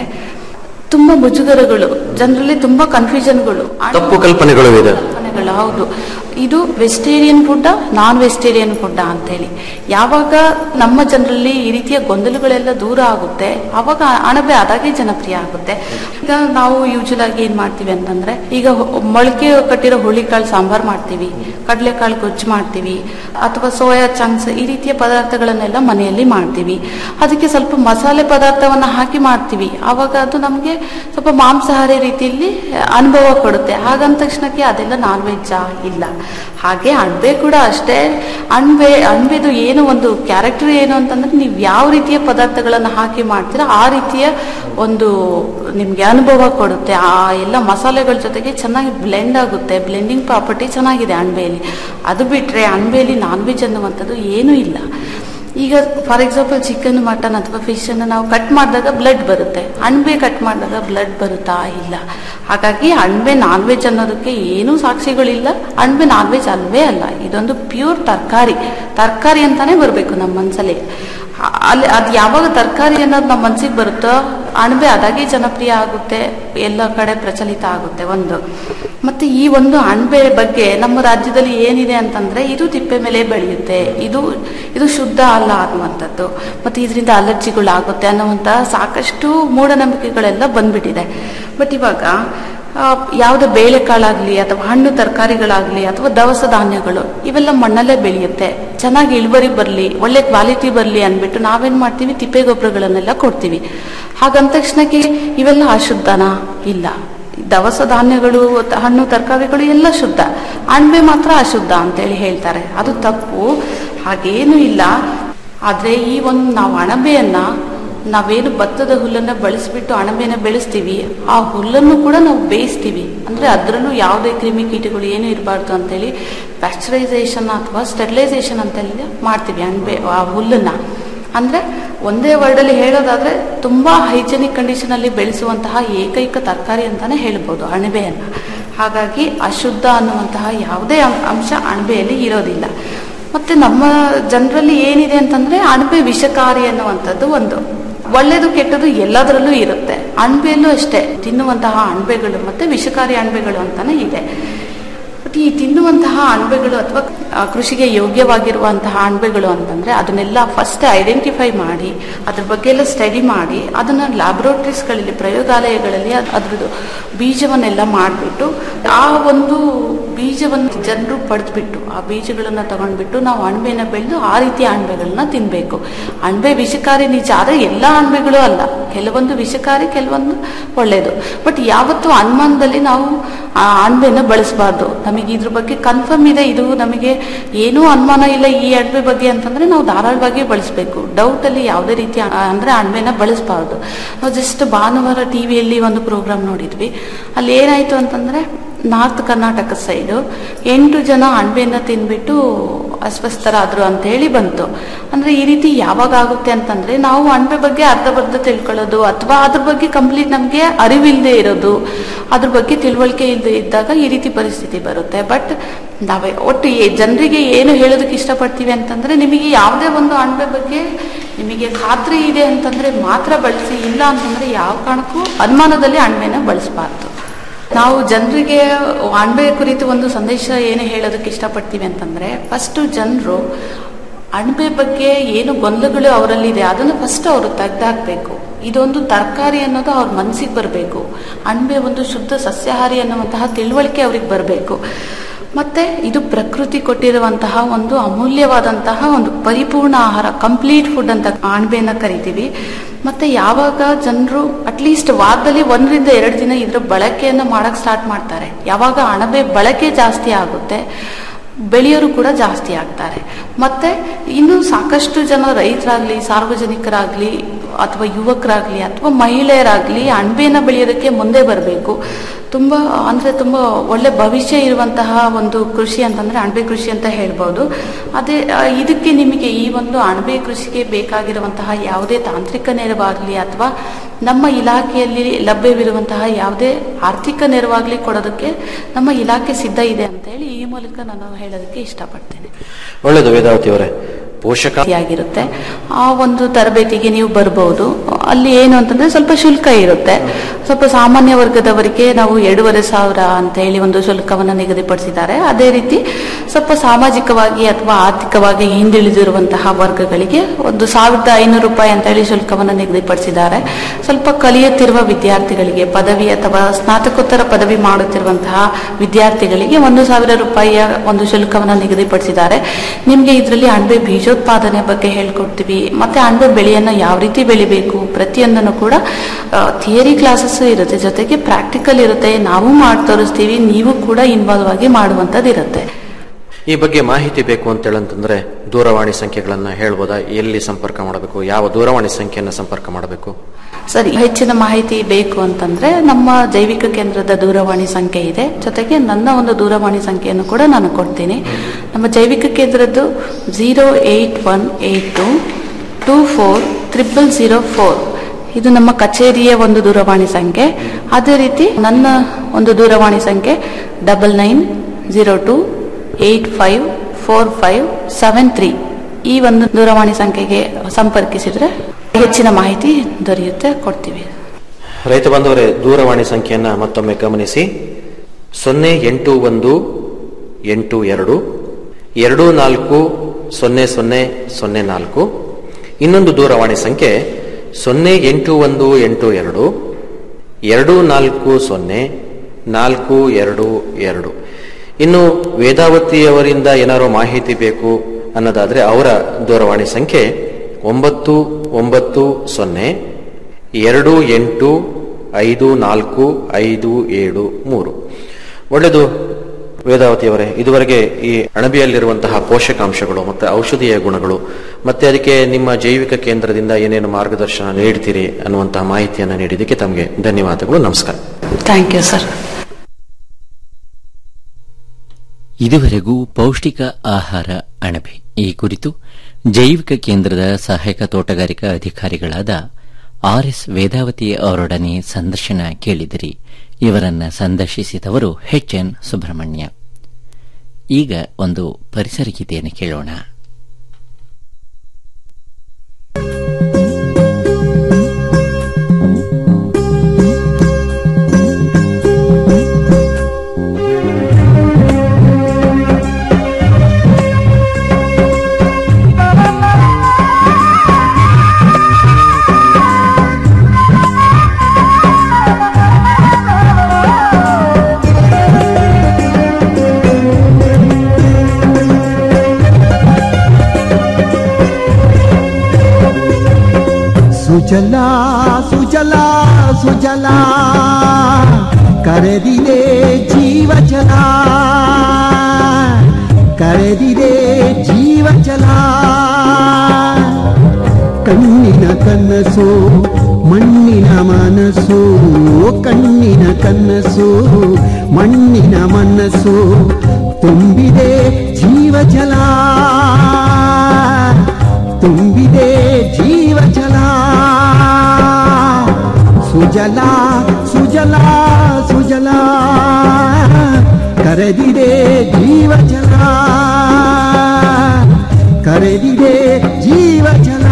ತುಂಬಾ ಮುಜುಗರಗಳು ಜನರಲ್ಲಿ ತುಂಬಾ ಕನ್ಫ್ಯೂಷನ್ಗಳು ತಪ್ಪು ಕಲ್ಪನೆಗಳು ಇದೆ ಕಲ್ಪನೆಗಳು ಹೌದು ಇದು vegetarian food non vegetarian food ಅಂತೇಳಿ ಯಾವಾಗ ನಮ್ಮ ಜನರಲ್ಲಿ ಈ ರೀತಿಯ ಗೊಂದಲಗಳೆಲ್ಲ ದೂರ ಆಗುತ್ತೆ ಅವಾಗ ಅಣಬೆ ಅದಾಗೆ ಜನಪ್ರಿಯ ಆಗುತ್ತೆ ಈಗ ನಾವು ಯೂಶಲ್ ಆಗಿ ಏನ್ ಮಾಡ್ತೀವಿ ಅಂತಂದ್ರೆ ಈಗ ಹೊ- ಮೊಳಕೆ ಕಟ್ಟಿರೋ ಹುಳಿಕಾಳು ಸಾಂಬಾರ್ ಮಾಡ್ತೀವಿ ಕಡಲೆಕಾಳು ಗೊಜ್ಜು ಮಾಡ್ತೀವಿ ಅಥವಾ ಸೋಯಾ ಚಂಕ್ಸ್ ಈ ರೀತಿಯ ಪದಾರ್ಥಗಳನ್ನೆಲ್ಲ ಮನೆಯಲ್ಲಿ ಮಾಡ್ತೀವಿ ಅದಕ್ಕೆ ಸ್ವಲ್ಪ ಮಸಾಲೆ ಪದಾರ್ಥವನ್ನ ಹಾಕಿ ಮಾಡ್ತೀವಿ ಅವಾಗ ಅದು ನಮಗೆ ಸ್ವಲ್ಪ ಮಾಂಸಾಹಾರಿ ರೀತಿಯಲ್ಲಿ ಅನುಭವ ಕೊಡುತ್ತೆ ಹಾಗಂದ ತಕ್ಷಣಕ್ಕೆ ಅದೆಲ್ಲ ನಾನ್ ವೆಜ್ಜಾ ಇಲ್ಲ ಹಾಗೆ ಅಣಬೆ ಕೂಡ ಅಷ್ಟೇ ಅಣಬೆ ಅಣಬೆದು ಏನು ಒಂದು ಕ್ಯಾರೆಕ್ಟರ್ ಏನು ಅಂತಂದ್ರೆ ನೀವು ಯಾವ ರೀತಿಯ ಪದಾರ್ಥಗಳನ್ನ ಹಾಕಿ ಮಾಡ್ತೀರಾ ಆ ರೀತಿಯ ಒಂದು ನಿಮ್ಗೆ ಅನುಭವ ಕೊಡುತ್ತೆ ಆ ಎಲ್ಲ ಮಸಾಲೆಗಳ ಜೊತೆಗೆ ಚೆನ್ನಾಗಿ ಬ್ಲೆಂಡ್ ಆಗುತ್ತೆ ಬ್ಲೆಂಡಿಂಗ್ ಪ್ರಾಪರ್ಟಿ ಚೆನ್ನಾಗಿದೆ ಅಣಬೆಯಲ್ಲಿ ಅದು ಬಿಟ್ರೆ ಅಣಬೆಯಲ್ಲಿ ನಾನ್ ವೆಜ್ ಅನ್ನುವಂಥದ್ದು ಏನೂ ಇಲ್ಲ ಈಗ ಫಾರ್ ಎಕ್ಸಾಂಪಲ್ ಚಿಕನ್ ಮಟನ್ ಅಥವಾ ಫಿಶ್ ಅನ್ನು ನಾವು ಕಟ್ ಮಾಡಿದಾಗ ಬ್ಲಡ್ ಬರುತ್ತೆ ಅಣಬೆ ಕಟ್ ಮಾಡಿದಾಗ ಬ್ಲಡ್ ಬರುತ್ತಾ ಇಲ್ಲ ಹಾಗಾಗಿ ಅಣಬೆ ನಾನ್ ವೆಜ್ ಅನ್ನೋದಕ್ಕೆ ಏನೂ ಸಾಕ್ಷಿಗಳಿಲ್ಲ ಅಣಬೆ ನಾನ್ ವೆಜ್ ಅಲ್ವೇ ಅಲ್ಲ ಇದೊಂದು ಪ್ಯೂರ್ ತರಕಾರಿ ತರಕಾರಿ ಅಂತಾನೆ ಬರಬೇಕು ನಮ್ಮ ಮನಸ್ಸಲ್ಲಿ ಆ- ಅಲ್ಲಿ ಅದು ಯಾವಾಗ ತರಕಾರಿ ಅನ್ನೋದು ನಮ್ಮ ಮನ್ಸಿಗೆ ಬರುತ್ತೋ ಅಣಬೆ ಅದಾಗೆ ಜನಪ್ರಿಯ ಆಗುತ್ತೆ ಎಲ್ಲ ಕಡೆ ಪ್ರಚಲಿತ ಆಗುತ್ತೆ ಒಂದು ಮತ್ತೆ ಈ ಒಂದು ಅಣಬೆ ಬಗ್ಗೆ ನಮ್ಮ ರಾಜ್ಯದಲ್ಲಿ ಏನಿದೆ ಅಂತಂದ್ರೆ ಇದು ತಿಪ್ಪೆ ಮೇಲೆ ಬೆಳೆಯುತ್ತೆ ಇದು ಇದು ಶುದ್ಧ ಅಲ್ಲ ಅನ್ನುವಂಥದ್ದು ಮತ್ತೆ ಇದರಿಂದ ಅಲರ್ಜಿಗಳಾಗುತ್ತೆ ಅನ್ನುವಂತಹ ಸಾಕಷ್ಟು ಮೂಢನಂಬಿಕೆಗಳೆಲ್ಲ ಬಂದ್ಬಿಟ್ಟಿದೆ ಬಟ್ ಇವಾಗ ಆ, ಯಾವುದೇ ಬೇಳೆಕಾಳಾಗ್ಲಿ ಅಥವಾ ಹಣ್ಣು ತರಕಾರಿಗಳಾಗ್ಲಿ ಅಥವಾ ದವಸ ಧಾನ್ಯಗಳು ಇವೆಲ್ಲ ಮಣ್ಣಲ್ಲೇ ಬೆಳೆಯುತ್ತೆ ಚೆನ್ನಾಗಿ ಇಳುವರಿ ಬರಲಿ ಒಳ್ಳೆ ಕ್ವಾಲಿಟಿ ಬರಲಿ ಅಂದ್ಬಿಟ್ಟು ನಾವೇನ್ ಮಾಡ್ತೀವಿ ತಿಪ್ಪೆ ಗೊಬ್ಬರಗಳನ್ನೆಲ್ಲ ಕೊಡ್ತೀವಿ ಹಾಗಂದ ತಕ್ಷಣಕ್ಕೆ ಇವೆಲ್ಲ ಅಶುದ್ಧನಾ ಇಲ್ಲ ದವಸ ಧಾನ್ಯಗಳು ತ- ಹಣ್ಣು ತರಕಾರಿಗಳು ಎಲ್ಲ ಶುದ್ಧ ಅಣಬೆ ಮಾತ್ರ ಅಶುದ್ಧ ಅಂತೇಳಿ ಹೇಳ್ತಾರೆ ಅದು ತಪ್ಪು ಹಾಗೇನು ಇಲ್ಲ ಆದ್ರೆ ಈ ಒಂದು ನಾವು ಅಣಬೆಯನ್ನ ನಾವೇನು ಭತ್ತದ ಹುಲ್ಲನ್ನ ಬಳಸಿಬಿಟ್ಟು ಅಣಬೆನ ಬೆಳೆಸ್ತೀವಿ ಆ ಹುಲ್ಲನ್ನು ಕೂಡ ನಾವು ಬೇಯಿಸ್ತೀವಿ ಅಂದ್ರೆ ಅದ್ರಲ್ಲೂ ಯಾವುದೇ ಕ್ರಿಮಿ ಕೀಟಗಳು ಏನು ಇರಬಾರ್ದು ಅಂತೇಳಿ ಪ್ಯಾಸ್ಚರೈಸೇಷನ್ ಅಥವಾ ಸ್ಟೆರಿಲೈಸೇಷನ್ ಅಂತೆಲ್ಲ ಮಾಡ್ತೀವಿ ಅಣಬೆ ಆ ಹುಲ್ಲನ್ನ ಅಂದ್ರೆ ಒಂದೇ ವರ್ಡಲ್ಲಿ ಹೇಳೋದಾದ್ರೆ ತುಂಬಾ ಹೈಜೆನಿಕ್ ಕಂಡೀಷನ್ ಅಲ್ಲಿ ಬೆಳೆಸುವಂತಹ ಏಕೈಕ ತರಕಾರಿ ಅಂತಾನೆ ಹೇಳ್ಬೋದು ಅಣಬೆಯನ್ನ ಹಾಗಾಗಿ ಅಶುದ್ಧ ಅನ್ನುವಂತಹ ಯಾವುದೇ ಅಂ- ಅಂಶ ಅಣಬೆಯಲ್ಲಿ ಇರೋದಿಲ್ಲ ಮತ್ತೆ ನಮ್ಮ ಜನರಲ್ಲಿ ಏನಿದೆ ಅಂತಂದ್ರೆ ಅಣಬೆ ವಿಷಕಾರಿ ಅನ್ನುವಂಥದ್ದು ಒಂದು ಒಳ್ಳೇದು ಕೆಟ್ಟದು ಎಲ್ಲದರಲ್ಲೂ ಇರುತ್ತೆ ಅಣಬೆಯಲ್ಲೂ ಅಷ್ಟೇ ತಿನ್ನುವಂತಹ ಅಣಬೆಗಳು ಮತ್ತೆ ವಿಷಕಾರಿ ಅಣಬೆಗಳು ಅಂತಾನೆ ಇದೆ ಬಟ್ ಈ ತಿನ್ನುವಂತಹ ಅಣಬೆಗಳು ಅಥವಾ ಆ, ಕೃಷಿಗೆ ಯೋಗ್ಯವಾಗಿರುವಂತಹ ಅಣಬೆಗಳು ಅಂತಂದ್ರೆ ಅದನ್ನೆಲ್ಲ ಫಸ್ಟ್ ಐಡೆಂಟಿಫೈ ಮಾಡಿ ಅದ್ರ ಬಗ್ಗೆ ಎಲ್ಲ ಸ್ಟಡಿ ಮಾಡಿ ಅದನ್ನ ಲ್ಯಾಬೊರೇಟರೀಸ್ಗಳಲ್ಲಿ ಪ್ರಯೋಗಾಲಯಗಳಲ್ಲಿ ಅದ್- ಅದ್ರದ್ದು ಬೀಜವನ್ನೆಲ್ಲ ಮಾಡಿಬಿಟ್ಟು ಆ ಒಂದು ಬೀಜವನ್ನು ಜನರು ಪಡೆದ್ಬಿಟ್ಟು ಆ ಬೀಜಗಳನ್ನ ತಗೊಂಡ್ಬಿಟ್ಟು ನಾವು ಅಣಬೆನ ಬೆಳೆದು ಆ ರೀತಿಯ ಅಣಬೆಗಳನ್ನ ತಿನ್ಬೇಕು ಅಣಬೆ ವಿಷಕಾರಿ ನಿಜ ಆದ್ರೆ ಎಲ್ಲಾ ಅಣಬೆಗಳು ಅಲ್ಲ ಕೆಲವೊಂದು ವಿಷಕಾರಿ ಕೆಲವೊಂದು ಒಳ್ಳೇದು ಬಟ್ ಯಾವತ್ತು ಅನುಮಾನದಲ್ಲಿ ನಾವು ಆ ಅಣಬೆನ ಬಳಸಬಾರ್ದು ನಮಗೆ ಇದ್ರ ಬಗ್ಗೆ ಕನ್ಫರ್ಮ್ ಇದೆ ಇದು ನಮಗೆ ಏನೂ ಅನುಮಾನ ಇಲ್ಲ ಈ ಅಣಬೆ ಬಗ್ಗೆ ಅಂತಂದ್ರೆ ನಾವು ಧಾರಾಳವಾಗಿ ಬಳಸಬೇಕು ಡೌಟ್ ಅಲ್ಲಿ ಯಾವುದೇ ರೀತಿ ಆ- ಅಂದ್ರೆ ಅಣಬೆನ ಬಳಸಬಾರ್ದು ನಾವು ಜಸ್ಟ್ ಭಾನುವಾರ ಟಿವಿಯಲ್ಲಿ ಒಂದು ಪ್ರೋಗ್ರಾಮ್ ನೋಡಿದ್ವಿ ಅಲ್ಲಿ ಏನಾಯ್ತು ಅಂತಂದ್ರೆ ನಾರ್ತ್ ಕರ್ನಾಟಕ ಸೈಡು ಎಂಟು ಜನ ಅಣಬೆನ ತಿನ್ಬಿಟ್ಟು ಅಸ್ವಸ್ಥರಾದ್ರು ಅಂತ ಹೇಳಿ ಬಂತು ಅಂದ್ರೆ ಈ ರೀತಿ ಯಾವಾಗ ಆಗುತ್ತೆ ಅಂತಂದ್ರೆ ನಾವು ಅಣಬೆ ಬಗ್ಗೆ ಅರ್ಧ ಬರ್ಧ ತಿಳ್ಕೊಳ್ಳೋದು ಅಥವಾ ಅದ್ರ ಬಗ್ಗೆ ಕಂಪ್ಲೀಟ್ ನಮ್ಗೆ ಅರಿವಿಲ್ಲದೆ ಇರೋದು ಅದ್ರ ಬಗ್ಗೆ ತಿಳುವಳಿಕೆ ಇಲ್ಲದೆ ಇದ್ದಾಗ ಈ ರೀತಿ ಪರಿಸ್ಥಿತಿ ಬರುತ್ತೆ ಬಟ್ ನಾವೇ ಒಟ್ಟು ಜನರಿಗೆ ಏನು ಹೇಳೋದಕ್ಕೆ ಇಷ್ಟಪಡ್ತೀವಿ ಅಂತಂದ್ರೆ ನಿಮಗೆ ಯಾವುದೇ ಒಂದು ಅಣಬೆ ಬಗ್ಗೆ ನಿಮಗೆ ಖಾತ್ರಿ ಇದೆ ಅಂತಂದ್ರೆ ಮಾತ್ರ ಬಳಸಿ ಇಲ್ಲ ಅಂತಂದ್ರೆ ಯಾವ ಕಾರಣಕ್ಕೂ ಅನುಮಾನದಲ್ಲಿ ಅಣಬೆನ ಬಳಸಬಾರ್ದು ನಾವು ಜನರಿಗೆ ಅಣಬೆ ಕುರಿತು ಒಂದು ಸಂದೇಶ ಏನು ಹೇಳೋದಕ್ಕೆ ಇಷ್ಟಪಡ್ತೀವಿ ಅಂತಂದ್ರೆ ಫಸ್ಟ್ ಜನರು ಅಣಬೆ ಬಗ್ಗೆ ಏನು ಗೊಂದಲಗಳು ಅವರಲ್ಲಿದೆ ಅದನ್ನು ಫಸ್ಟ್ ಅವರು ತೆಗ್ದಾಕ್ಬೇಕು ಇದೊಂದು ತರಕಾರಿ ಅನ್ನೋದು ಅವ್ರ ಮನಸ್ಸಿಗೆ ಬರಬೇಕು ಅಣಬೆ ಒಂದು ಶುದ್ಧ ಸಸ್ಯಾಹಾರಿ ಅನ್ನುವಂತಹ ತಿಳುವಳಿಕೆ ಅವ್ರಿಗೆ ಬರಬೇಕು ಮತ್ತೆ ಇದು ಪ್ರಕೃತಿ ಕೊಟ್ಟಿರುವಂತಹ ಒಂದು ಅಮೂಲ್ಯವಾದಂತಹ ಒಂದು ಪರಿಪೂರ್ಣ ಆಹಾರ ಕಂಪ್ಲೀಟ್ ಫುಡ್ ಅಂತ ಅಣಬೆಯನ್ನ ಕರಿತೀವಿ ಮತ್ತೆ ಯಾವಾಗ ಜನರು ಅಟ್ಲೀಸ್ಟ್ ವಾರದಲ್ಲಿ ಒಂದರಿಂದ ಎರಡು ದಿನ ಇದರ ಬಳಕೆಯನ್ನು ಮಾಡಕ್ ಸ್ಟಾರ್ಟ್ ಮಾಡ್ತಾರೆ ಯಾವಾಗ ಅಣಬೆ ಬಳಕೆ ಜಾಸ್ತಿ ಆಗುತ್ತೆ ಬೆಳೆಯೋರು ಕೂಡ ಜಾಸ್ತಿ ಆಗ್ತಾರೆ ಮತ್ತೆ ಇನ್ನು ಸಾಕಷ್ಟು ಜನ ರೈತರಾಗ್ಲಿ ಸಾರ್ವಜನಿಕರಾಗ್ಲಿ ಅಥವಾ ಯುವಕರಾಗ್ಲಿ ಅಥವಾ ಮಹಿಳೆಯರಾಗ್ಲಿ ಅಣಬೆನ ಬೆಳೆಯೋದಕ್ಕೆ ಮುಂದೆ ಬರಬೇಕು ತುಂಬಾ ಅಂದ್ರೆ ತುಂಬಾ ಒಳ್ಳೆ ಭವಿಷ್ಯ ಇರುವಂತಹ ಒಂದು ಕೃಷಿ ಅಂತಂದ್ರೆ ಅಣಬೆ ಕೃಷಿ ಅಂತ ಹೇಳ್ಬೋದು ಅದೇ ಆ, ಇದಕ್ಕೆ ನಿಮಗೆ ಈ ಒಂದು ಅಣಬೆ ಕೃಷಿಗೆ ಬೇಕಾಗಿರುವಂತಹ ಯಾವುದೇ ತಾಂತ್ರಿಕ ನೆರವಾಗ್ಲಿ ಅಥವಾ ನಮ್ಮ ಇಲಾಖೆಯಲ್ಲಿ ಲಭ್ಯವಿರುವಂತಹ ಯಾವುದೇ ಆರ್ಥಿಕ ನೆರವಾಗ್ಲಿ ಕೊಡೋದಕ್ಕೆ ನಮ್ಮ ಇಲಾಖೆ ಸಿದ್ಧ ಇದೆ ಅಂತ ಹೇಳಿ ಈ ಮೂಲಕ ನಾನು ಹೇಳೋದಕ್ಕೆ ಇಷ್ಟಪಡ್ತೇನೆ ಒಳ್ಳೆಯದು ವೇದಾವತಿ ಅವರೇ ಪೋಷಕ ಆಗಿರುತ್ತೆ ಆ ಒಂದು ತರಬೇತಿಗೆ ನೀವು ಬರ್ಬೋದು ಅಲ್ಲಿ ಏನು ಅಂತಂದ್ರೆ ಸ್ವಲ್ಪ ಶುಲ್ಕ ಇರುತ್ತೆ ಸ್ವಲ್ಪ ಸಾಮಾನ್ಯ ವರ್ಗದವರಿಗೆ ನಾವು ಎರಡೂವರೆ ಸಾವಿರ ಅಂತ ಹೇಳಿ ಒಂದು ಶುಲ್ಕವನ್ನು ನಿಗದಿಪಡಿಸಿದ್ದಾರೆ ಅದೇ ರೀತಿ ಸ್ವಲ್ಪ ಸಾಮಾಜಿಕವಾಗಿ ಅಥವಾ ಆರ್ಥಿಕವಾಗಿ ಹಿಂದುಳಿದಿರುವಂತಹ ವರ್ಗಗಳಿಗೆ ಒಂದು ಸಾವಿರದ ಐನೂರು ರೂಪಾಯಿ ಅಂತ ಹೇಳಿ ಶುಲ್ಕವನ್ನು ನಿಗದಿಪಡಿಸಿದ್ದಾರೆ ಸ್ವಲ್ಪ ಕಲಿಯುತ್ತಿರುವ ವಿದ್ಯಾರ್ಥಿಗಳಿಗೆ ಪದವಿ ಅಥವಾ ಸ್ನಾತಕೋತ್ತರ ಪದವಿ ಮಾಡುತ್ತಿರುವಂತಹ ವಿದ್ಯಾರ್ಥಿಗಳಿಗೆ ಒಂದು ಸಾವಿರ ರೂಪಾಯಿಯ ಒಂದು ಶುಲ್ಕವನ್ನು ನಿಗದಿಪಡಿಸಿದ್ದಾರೆ ನಿಮಗೆ ಇದರಲ್ಲಿ ಅಣಬೆ ಬೀಜೋತ್ಪಾದನೆ ಬಗ್ಗೆ ಹೇಳ್ಕೊಡ್ತೀವಿ ಮತ್ತೆ ಅಣಬೆ ಬೆಳೆಯನ್ನು ಯಾವ ರೀತಿ ಬೆಳಿಬೇಕು ಪ್ರತಿಯೊಂದನ್ನು ಕೂಡ ಥಿಯರಿ ಕ್ಲಾಸಸ್ ಇರುತ್ತೆ ಜೊತೆಗೆ ಪ್ರಾಕ್ಟಿಕಲ್ ಇರುತ್ತೆ ನಾವು ಮಾಡಿ ತೋರಿಸ್ತೀವಿ ನೀವು ಕೂಡ ಇನ್ವಾಲ್ವ್ ಆಗಿ ಮಾಡುವಂಥದ್ದು ಇರುತ್ತೆ ಈ ಬಗ್ಗೆ ಮಾಹಿತಿ ಬೇಕು ಅಂತ ಹೇಳಂತಂದ್ರೆ ದೂರವಾಣಿ ಸಂಖ್ಯೆಗಳನ್ನ ಹೇಳ್ಬೋದಾ ಎಲ್ಲಿ ಸಂಪರ್ಕ ಮಾಡಬೇಕು ಯಾವ ದೂರವಾಣಿ ಸಂಖ್ಯೆಯನ್ನ ಸಂಪರ್ಕ ಮಾಡಬೇಕು ಸರಿ ಹೆಚ್ಚಿನ ಮಾಹಿತಿ ಬೇಕು ಅಂತಂದ್ರೆ ನಮ್ಮ ಜೈವಿಕ ಕೇಂದ್ರದ ದೂರವಾಣಿ ಸಂಖ್ಯೆ ಇದೆ ಜೊತೆಗೆ ನನ್ನ ಒಂದು ದೂರವಾಣಿ ಸಂಖ್ಯೆಯನ್ನು ಕೂಡ ನಾನು ಕೊಡ್ತೀನಿ ನಮ್ಮ ಜೈವಿಕ ಕೇಂದ್ರದ್ದು zero eight one eight two two four triple zero four ಇದು ನಮ್ಮ ಕಚೇರಿಯ ಒಂದು ದೂರವಾಣಿ ಸಂಖ್ಯೆ ಅದೇ ರೀತಿ ನನ್ನ ಒಂದು ದೂರವಾಣಿ ಸಂಖ್ಯೆ double nine zero two eight five four five seven three ಈ ಒಂದು ದೂರವಾಣಿ ಸಂಖ್ಯೆಗೆ ಸಂಪರ್ಕಿಸಿದ್ರೆ ಹೆಚ್ಚಿನ ಮಾಹಿತಿ ದೊರೆಯುತ್ತೆ ಕೊಡ್ತೀವಿ ರೈತ ಬಾಂಧವರೇ ದೂರವಾಣಿ ಸಂಖ್ಯೆಯನ್ನ ಮತ್ತೊಮ್ಮೆ ಗಮನಿಸಿ ಸೊನ್ನೆ ಎಂಟು ಒಂದು ಎಂಟು ಎರಡು ಎರಡು ನಾಲ್ಕು ಸೊನ್ನೆ ಸೊನ್ನೆ ಸೊನ್ನೆ ನಾಲ್ಕು ಇನ್ನೊಂದು ದೂರವಾಣಿ ಸಂಖ್ಯೆ ಸೊನ್ನೆ ಎಂಟು ಒಂದು ಎಂಟು ಎರಡು ಎರಡು ನಾಲ್ಕು ಸೊನ್ನೆ ನಾಲ್ಕು ಎರಡು ಎರಡು ಇನ್ನು ವೇದಾವತಿಯವರಿಂದ ಏನಾದ್ರು ಮಾಹಿತಿ ಬೇಕು ಅನ್ನೋದಾದ್ರೆ ಅವರ ದೂರವಾಣಿ ಸಂಖ್ಯೆ ಒಂಬತ್ತು ಒಂಬತ್ತು ಸೊನ್ನೆ ಎರಡು ಎಂಟು ಐದು ನಾಲ್ಕು ಐದು ಏಳು ಮೂರು ಒಳ್ಳೆಯದು ವೇದಾವತಿಯವರೇ ಇದುವರೆಗೆ ಈ ಅಣಬೆಯಲ್ಲಿರುವಂತಹ ಪೋಷಕಾಂಶಗಳು ಮತ್ತು ಔಷಧೀಯ ಗುಣಗಳು ಮತ್ತೆ ಅದಕ್ಕೆ ನಿಮ್ಮ ಜೈವಿಕ ಕೇಂದ್ರದಿಂದ ಏನೇನು ಮಾರ್ಗದರ್ಶನ ನೀಡ್ತೀರಿ ಅನ್ನುವಂತಹ ಮಾಹಿತಿಯನ್ನು ನೀಡಿದ್ದಕ್ಕೆ ತಮಗೆ ಧನ್ಯವಾದಗಳು ನಮಸ್ಕಾರ ಥ್ಯಾಂಕ್ ಯು ಸರ್ ಇದುವರೆಗೂ ಪೌಷ್ಟಿಕ ಆಹಾರ ಅಣಬೆ ಈ ಕುರಿತು ಜೈವಿಕ ಕೇಂದ್ರದ ಸಹಾಯಕ ತೋಟಗಾರಿಕಾ ಅಧಿಕಾರಿಗಳಾದ ಆರ್ಎಸ್ ವೇದಾವತಿ ಅವರೊಡನೆ ಸಂದರ್ಶನ ಕೇಳಿದಿರಿ ಇವರನ್ನ ಸಂದರ್ಶಿಸಿದವರು ಎಚ್ ಎನ್ ಸುಬ್ರಹ್ಮಣ್ಯ ಈಗ ಒಂದು ಪರಿಸರ ಗೀತೆಯನ್ನು ಕೇಳೋಣ ಸುಜಲಾ ಸುಜಲಾ ಸುಜಲಾ ಕರೆದಿದೆ ಜೀವ ಜಲ ಕರೆದಿದೆ ಜೀವ ಜಲ ಕಣ್ಣಿನ ಕನಸು ಮಣ್ಣಿನ ಮನಸ್ಸು ಕಣ್ಣಿನ ಕನಸು ಮಣ್ಣಿನ ಮನಸ್ಸು ತುಂಬಿದೆ ಜೀವ ಜಲ ತುಂಬಿದೆ ಜೀವ ಜಲ ಸುಜಲ ಸುಜಲ ಸುಜಲ ಕರೆದಿದೆ ಜೀವ ಜಲ ಕರೆದಿದೆ ಜೀವ ಜಲ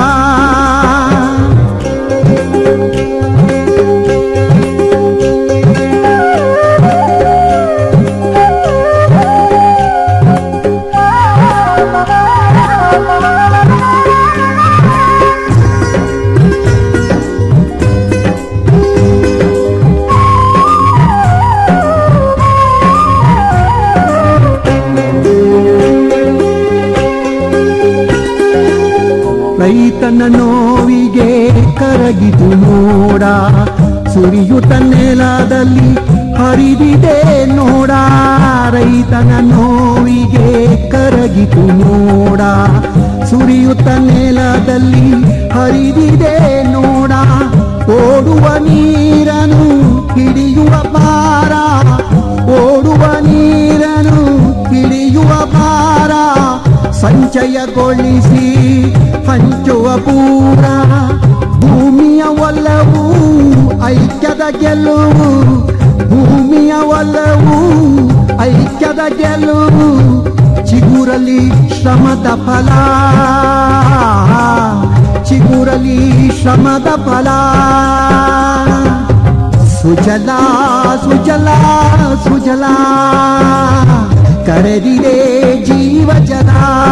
ರೈತನ ನೋವಿಗೆ ಕರಗಿದು ನೋಡ ಸುರಿಯುತ್ತ ನೆಲದಲ್ಲಿ ಹರಿದಿದೆ ನೋಡ ರೈತನ ನೋವಿಗೆ ಕರಗಿತು ನೋಡ ಸುರಿಯುತ್ತ ನೆಲದಲ್ಲಿ ಹರಿದಿದೆ ನೋಡ ಓಡುವ ನೀರನು ಹಿಡಿಯುವ ಭಾರ ಓಡುವ ನೀರನು ಹಿಡಿಯುವ ಭಾರ ಸಂಚಯಗೊಳಿಸಿ ಹಂಚುವ ಪೂರ ಭೂಮಿಯ ಒಲವು ಐಕ್ಯದ ಗೆಲುವು ಭೂಮಿಯ ಒಲವು ಐಕ್ಯದ ಗೆಲುವು ಚಿಗುರಲಿ ಶ್ರಮದ ಫಲ ಚಿಗುರಲಿ ಶ್ರಮದ ಫಲ ಸುಜಲ ಸುಜಲ ಸುಜಲ ಕರೆದಿದೆ ಜೀವ ಜಲ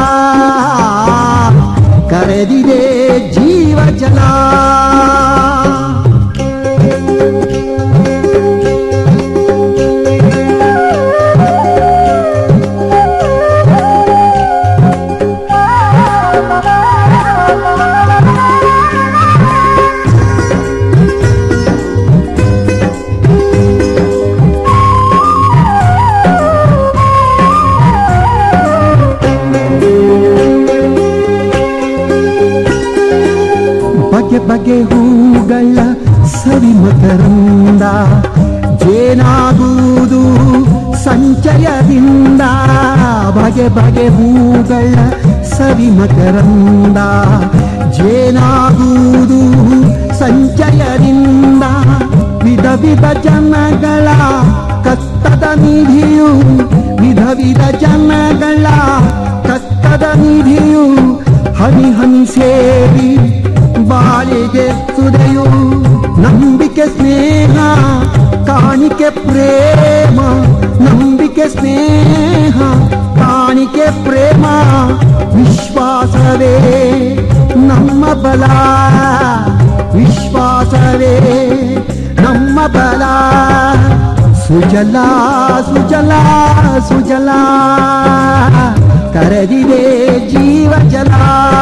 ಕರೆದಿದೆ ಜೀವ ಜಲ ಬಗೆ ಬಗೆ ಹೂಗಳ ಸರಿ ಮಕರಂದ ಜೇನಾಗುವುದು ಸಂಚಯದಿಂದ ಬಗೆ ಬಗೆ ಹೂಗಳ ಸರಿ ಮಕರಂದ ಜೇನಾಗುವುದು ಸಂಚಯದಿಂದ ವಿಧ ವಿಧ ಜನಗಳ ಕತ್ತದ ನಿಧಿಯು ವಿಧ ವಿಧ ಜನಗಳ ಕತ್ತದ ನಿಧಿಯು ಹನಿ ಹನಿ ಸೇರಿ ಬಾಳಿಗೆ ಸುದೆಯು ನಂಬಿಕೆ ಸ್ನೇಹ ಕಾಣಿಕೆ ಪ್ರೇಮ ನಂಬಿಕೆ ಸ್ನೇಹ ಕಾಣಿಕೆ ಪ್ರೇಮ ವಿಶ್ವಾಸವೇ ನಮ್ಮ ಬಲ ವಿಶ್ವಾಸವೇ ನಮ್ಮ ಬಲ ಸುಜಲ ಸುಜಲ ಸುಜಲ ಕರೆದಿದೆ ಜೀವ ಜಲ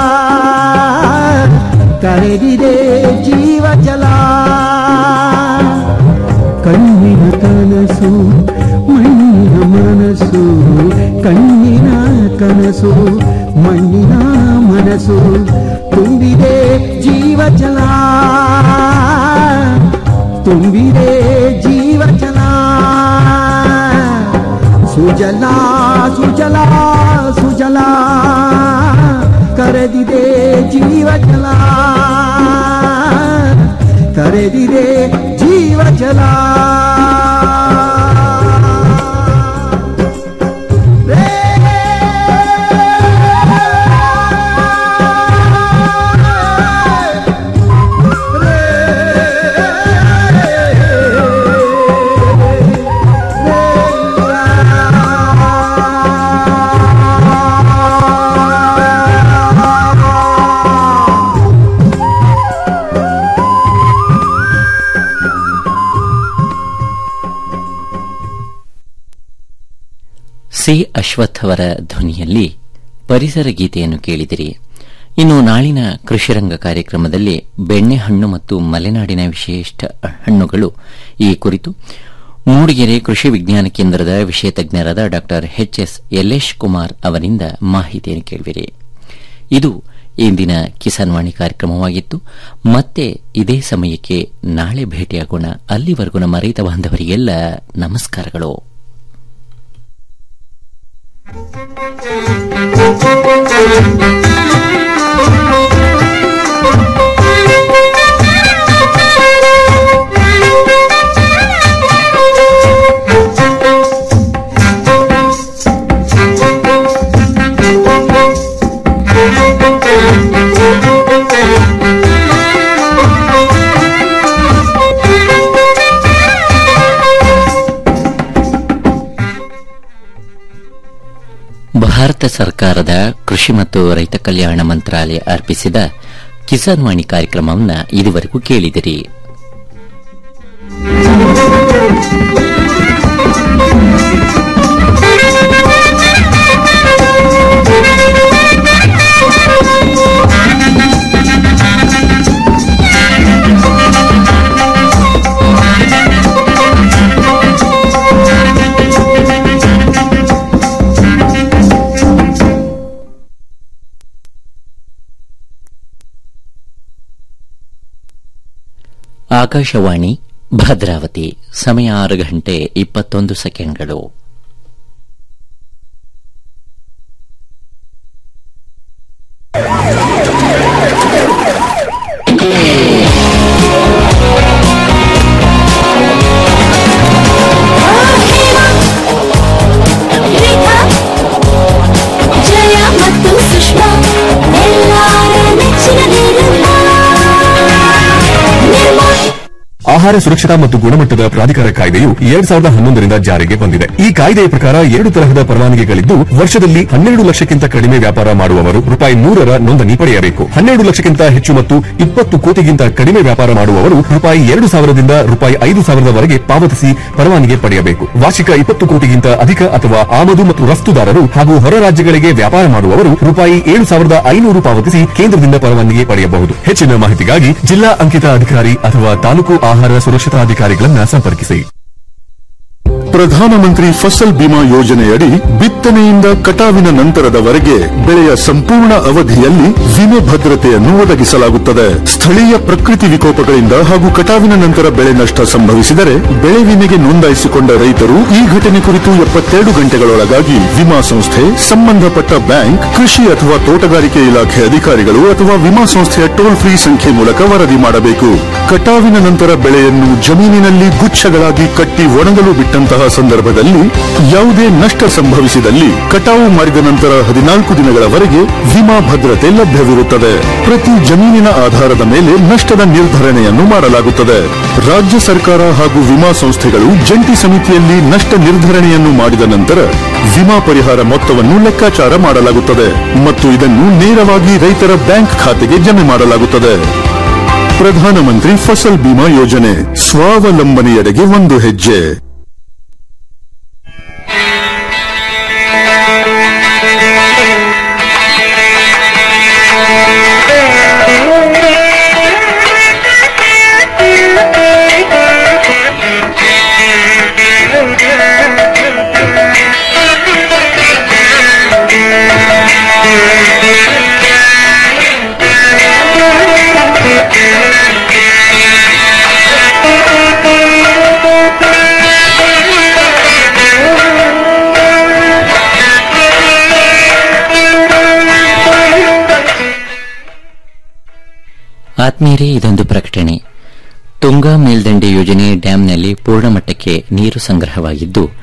ಕರೆದಿದೆ ಜೀವ ಜಲ ಕಣ್ಣಿನ ಕನಸು ಮಣ್ಣಿನ ಮನಸ್ಸು ಕಣ್ಣಿನ ಕನಸು ಮಣ್ಣಿನ ಮನಸ್ಸು ತುಂಬಿದೆ ಜೀವ ಜಲ ತುಂಬಿದೆ ಜೀವ ಜಲ ಸುಜಲ ಸುಜಲ ಸುಜಲ ಕರೆದಿದೆ ಜೀವ ಜಲ ಕರೆದಿದೆ ಜೀವ ಜಲ ಸಿ ಅಶ್ವಥ್ ಅವರ ಧ್ವನಿಯಲ್ಲಿ ಪರಿಸರ ಗೀತೆಯನ್ನು ಕೇಳಿದಿರಿ ಇನ್ನು ನಾಳಿನ ಕೃಷಿರಂಗ ಕಾರ್ಯಕ್ರಮದಲ್ಲಿ ಬೆಣ್ಣೆಹಣ್ಣು ಮತ್ತು ಮಲೆನಾಡಿನ ವಿಶಿಷ್ಟ ಹಣ್ಣುಗಳು ಈ ಕುರಿತು ಮೂಡಿಗೆರೆ ಕೃಷಿ ವಿಜ್ಞಾನ ಕೇಂದ್ರದ ವಿಷಯ ತಜ್ಞರಾದ ಡಾ ಎಚ್ ಎಸ್ ಯಲ್ಲೇಶ್ ಕುಮಾರ್ ಅವರಿಂದ ಮಾಹಿತಿಯನ್ನು ಕೇಳುವಿರಿ ಇದು ಇಂದಿನ ಕಿಸಾನ್ ವಾಣಿ ಕಾರ್ಯಕ್ರಮವಾಗಿತ್ತು ಮತ್ತೆ ಇದೇ ಸಮಯಕ್ಕೆ ನಾಳೆ ಭೇಟಿಯಾಗೋಣ ಅಲ್ಲಿವರೆಗೂ ನಮ್ಮ ರೈತ ಬಾಂಧವರಿಗೆಲ್ಲ ನಮಸ್ಕಾರಗಳು ಭಾರತ ಸರ್ಕಾರದ ಕೃಷಿ ಮತ್ತು ರೈತ ಕಲ್ಯಾಣ ಮಂತ್ರಾಲಯ ಅರ್ಪಿಸಿದ ಕಿಸಾನ್ ವಾಣಿ ಕಾರ್ಯಕ್ರಮವನ್ನು ಇದುವರೆಗೂ ಕೇಳಿದಿರಿ ಆಕಾಶವಾಣಿ ಭದ್ರಾವತಿ ಸಮಯ ಆರು ಗಂಟೆ ಇಪ್ಪತ್ತೊಂದು ಸೆಕೆಂಡ್ಗಳು ಜಯ ಮತ್ತು ಸುಷ್ಮಾ ಎಲ್ಲಾರ ನೆಚ್ಚಿನ ನಿರ್ಮಾ ನಿರ್ಮಾ ಆಹಾರ ಸುರಕ್ಷತಾ ಮತ್ತು ಗುಣಮಟ್ಟದ ಪ್ರಾಧಿಕಾರ ಕಾಯ್ದೆಯು ಎರಡ್ ಸಾವಿರದ ಹನ್ನೊಂದರಿಂದ ಜಾರಿಗೆ ಬಂದಿದೆ ಈ ಕಾಯ್ದೆಯ ಪ್ರಕಾರ ಎರಡು ತರಹದ ಪರವಾನಗಿಗಳಿದ್ದು ವರ್ಷದಲ್ಲಿ ಹನ್ನೆರಡು ಲಕ್ಷಕ್ಕಿಂತ ಕಡಿಮೆ ವ್ಯಾಪಾರ ಮಾಡುವವರು ರೂಪಾಯಿ ನೂರರ ನೋಂದಣಿ ಪಡೆಯಬೇಕು ಹನ್ನೆರಡು ಲಕ್ಷಕ್ಕಿಂತ ಹೆಚ್ಚು ಮತ್ತು ಇಪ್ಪತ್ತು ಕೋಟಿಗಿಂತ ಕಡಿಮೆ ವ್ಯಾಪಾರ ಮಾಡುವವರು ರೂಪಾಯಿ ಎರಡು ಸಾವಿರದಿಂದ ರೂಪಾಯಿ ಐದು ಸಾವಿರದವರೆಗೆ ಪಾವತಿಸಿ ಪರವಾನಗಿ ಪಡೆಯಬೇಕು ವಾರ್ಷಿಕ ಇಪ್ಪತ್ತು ಕೋಟಿಗಿಂತ ಅಧಿಕ ಅಥವಾ ಆಮದು ಮತ್ತು ರಫ್ತುದಾರರು ಹಾಗೂ ಹೊರ ರಾಜ್ಯಗಳಿಗೆ ವ್ಯಾಪಾರ ಮಾಡುವವರು ರೂಪಾಯಿ ಏಳು ಸಾವಿರದ ಐನೂರು ಪಾವತಿಸಿ ಕೇಂದ್ರದಿಂದ ಪರವಾನಗಿ ಪಡೆಯಬಹುದು ಹೆಚ್ಚಿನ ಮಾಹಿತಿಗಾಗಿ ಜಿಲ್ಲಾ ಅಂಕಿತ ಅಧಿಕಾರಿ ಅಥವಾ ತಾಲೂಕು ಆಹಾರ ಸುರಕ್ಷತಾಧಿಕಾರಿಗಳನ್ನ ಸಂಪರ್ಕಿಸಿ ಪ್ರಧಾನಮಂತ್ರಿ ಫಸಲ್ ಬಿಮಾ ಯೋಜನೆಯಡಿ ಬಿತ್ತನೆಯಿಂದ ಕಟಾವಿನ ನಂತರದವರೆಗೆ ಬೆಳೆಯ ಸಂಪೂರ್ಣ ಅವಧಿಯಲ್ಲಿ ವಿಮೆ ಭದ್ರತೆಯನ್ನು ಒದಗಿಸಲಾಗುತ್ತದೆ ಸ್ಥಳೀಯ ಪ್ರಕೃತಿ ವಿಕೋಪಗಳಿಂದ ಹಾಗೂ ಕಟಾವಿನ ನಂತರ ಬೆಳೆ ನಷ್ಟ ಸಂಭವಿಸಿದರೆ ಬೆಳೆ ವಿಮೆಗೆ ನೋಂದಾಯಿಸಿಕೊಂಡ ರೈತರು ಈ ಘಟನೆ ಕುರಿತು ಎಪ್ಪತ್ತೆರಡು ಗಂಟೆಗಳೊಳಗಾಗಿ ವಿಮಾ ಸಂಸ್ಥೆ ಸಂಬಂಧಪಟ್ಟ ಬ್ಯಾಂಕ್ ಕೃಷಿ ಅಥವಾ ತೋಟಗಾರಿಕೆ ಇಲಾಖೆ ಅಧಿಕಾರಿಗಳು ಅಥವಾ ವಿಮಾ ಸಂಸ್ಥೆಯ ಟೋಲ್ ಫ್ರೀ ಸಂಖ್ಯೆ ಮೂಲಕ ವರದಿ ಮಾಡಬೇಕು ಕಟಾವಿನ ನಂತರ ಬೆಳೆಯನ್ನು ಜಮೀನಿನಲ್ಲಿ ಗುಚ್ಛಗಳಾಗಿ ಕಟ್ಟಿ ಒಣಗಲು ಬಿಟ್ಟಂತಹ ಸಂದರ್ಭದಲ್ಲಿ ಯಾವುದೇ ನಷ್ಟ ಸಂಭವಿಸಿದಲ್ಲಿ ಕಟಾವು ಮಾಡಿದ ನಂತರ ಹದಿನಾಲ್ಕು ದಿನಗಳವರೆಗೆ ವಿಮಾ ಭದ್ರತೆ ಲಭ್ಯವಿರುತ್ತದೆ ಪ್ರತಿ ಜಮೀನಿನ ಆಧಾರದ ಮೇಲೆ ನಷ್ಟದ ನಿರ್ಧರಣೆಯನ್ನು ಮಾಡಲಾಗುತ್ತದೆ ರಾಜ್ಯ ಸರ್ಕಾರ ಹಾಗೂ ವಿಮಾ ಸಂಸ್ಥೆಗಳು ಜಂಟಿ ಸಮಿತಿಯಲ್ಲಿ ನಷ್ಟ ನಿರ್ಧರಣೆಯನ್ನು ಮಾಡಿದ ನಂತರ ವಿಮಾ ಪರಿಹಾರ ಮೊತ್ತವನ್ನು ಲೆಕ್ಕಾಚಾರ ಮಾಡಲಾಗುತ್ತದೆ ಮತ್ತು ಇದನ್ನು ನೇರವಾಗಿ ರೈತರ ಬ್ಯಾಂಕ್ ಖಾತೆಗೆ ಜಮೆ ಮಾಡಲಾಗುತ್ತದೆ ಪ್ರಧಾನಮಂತ್ರಿ ಫಸಲ್ ಬಿಮಾ ಯೋಜನೆ ಸ್ವಾವಲಂಬನೆಯೆಡೆಗೆ ಒಂದು ಹೆಜ್ಜೆ ಆತ್ಮೀಯರೇ ಇದೊಂದು ಪ್ರಕಟಣೆ ತುಂಗಾ ಮೇಲ್ದಂಡೆ ಯೋಜನೆ ಡ್ಯಾಂನಲ್ಲಿ ಪೂರ್ಣ ಮಟ್ಟಕ್ಕೆ ನೀರು ಸಂಗ್ರಹವಾಗಿದ್ದು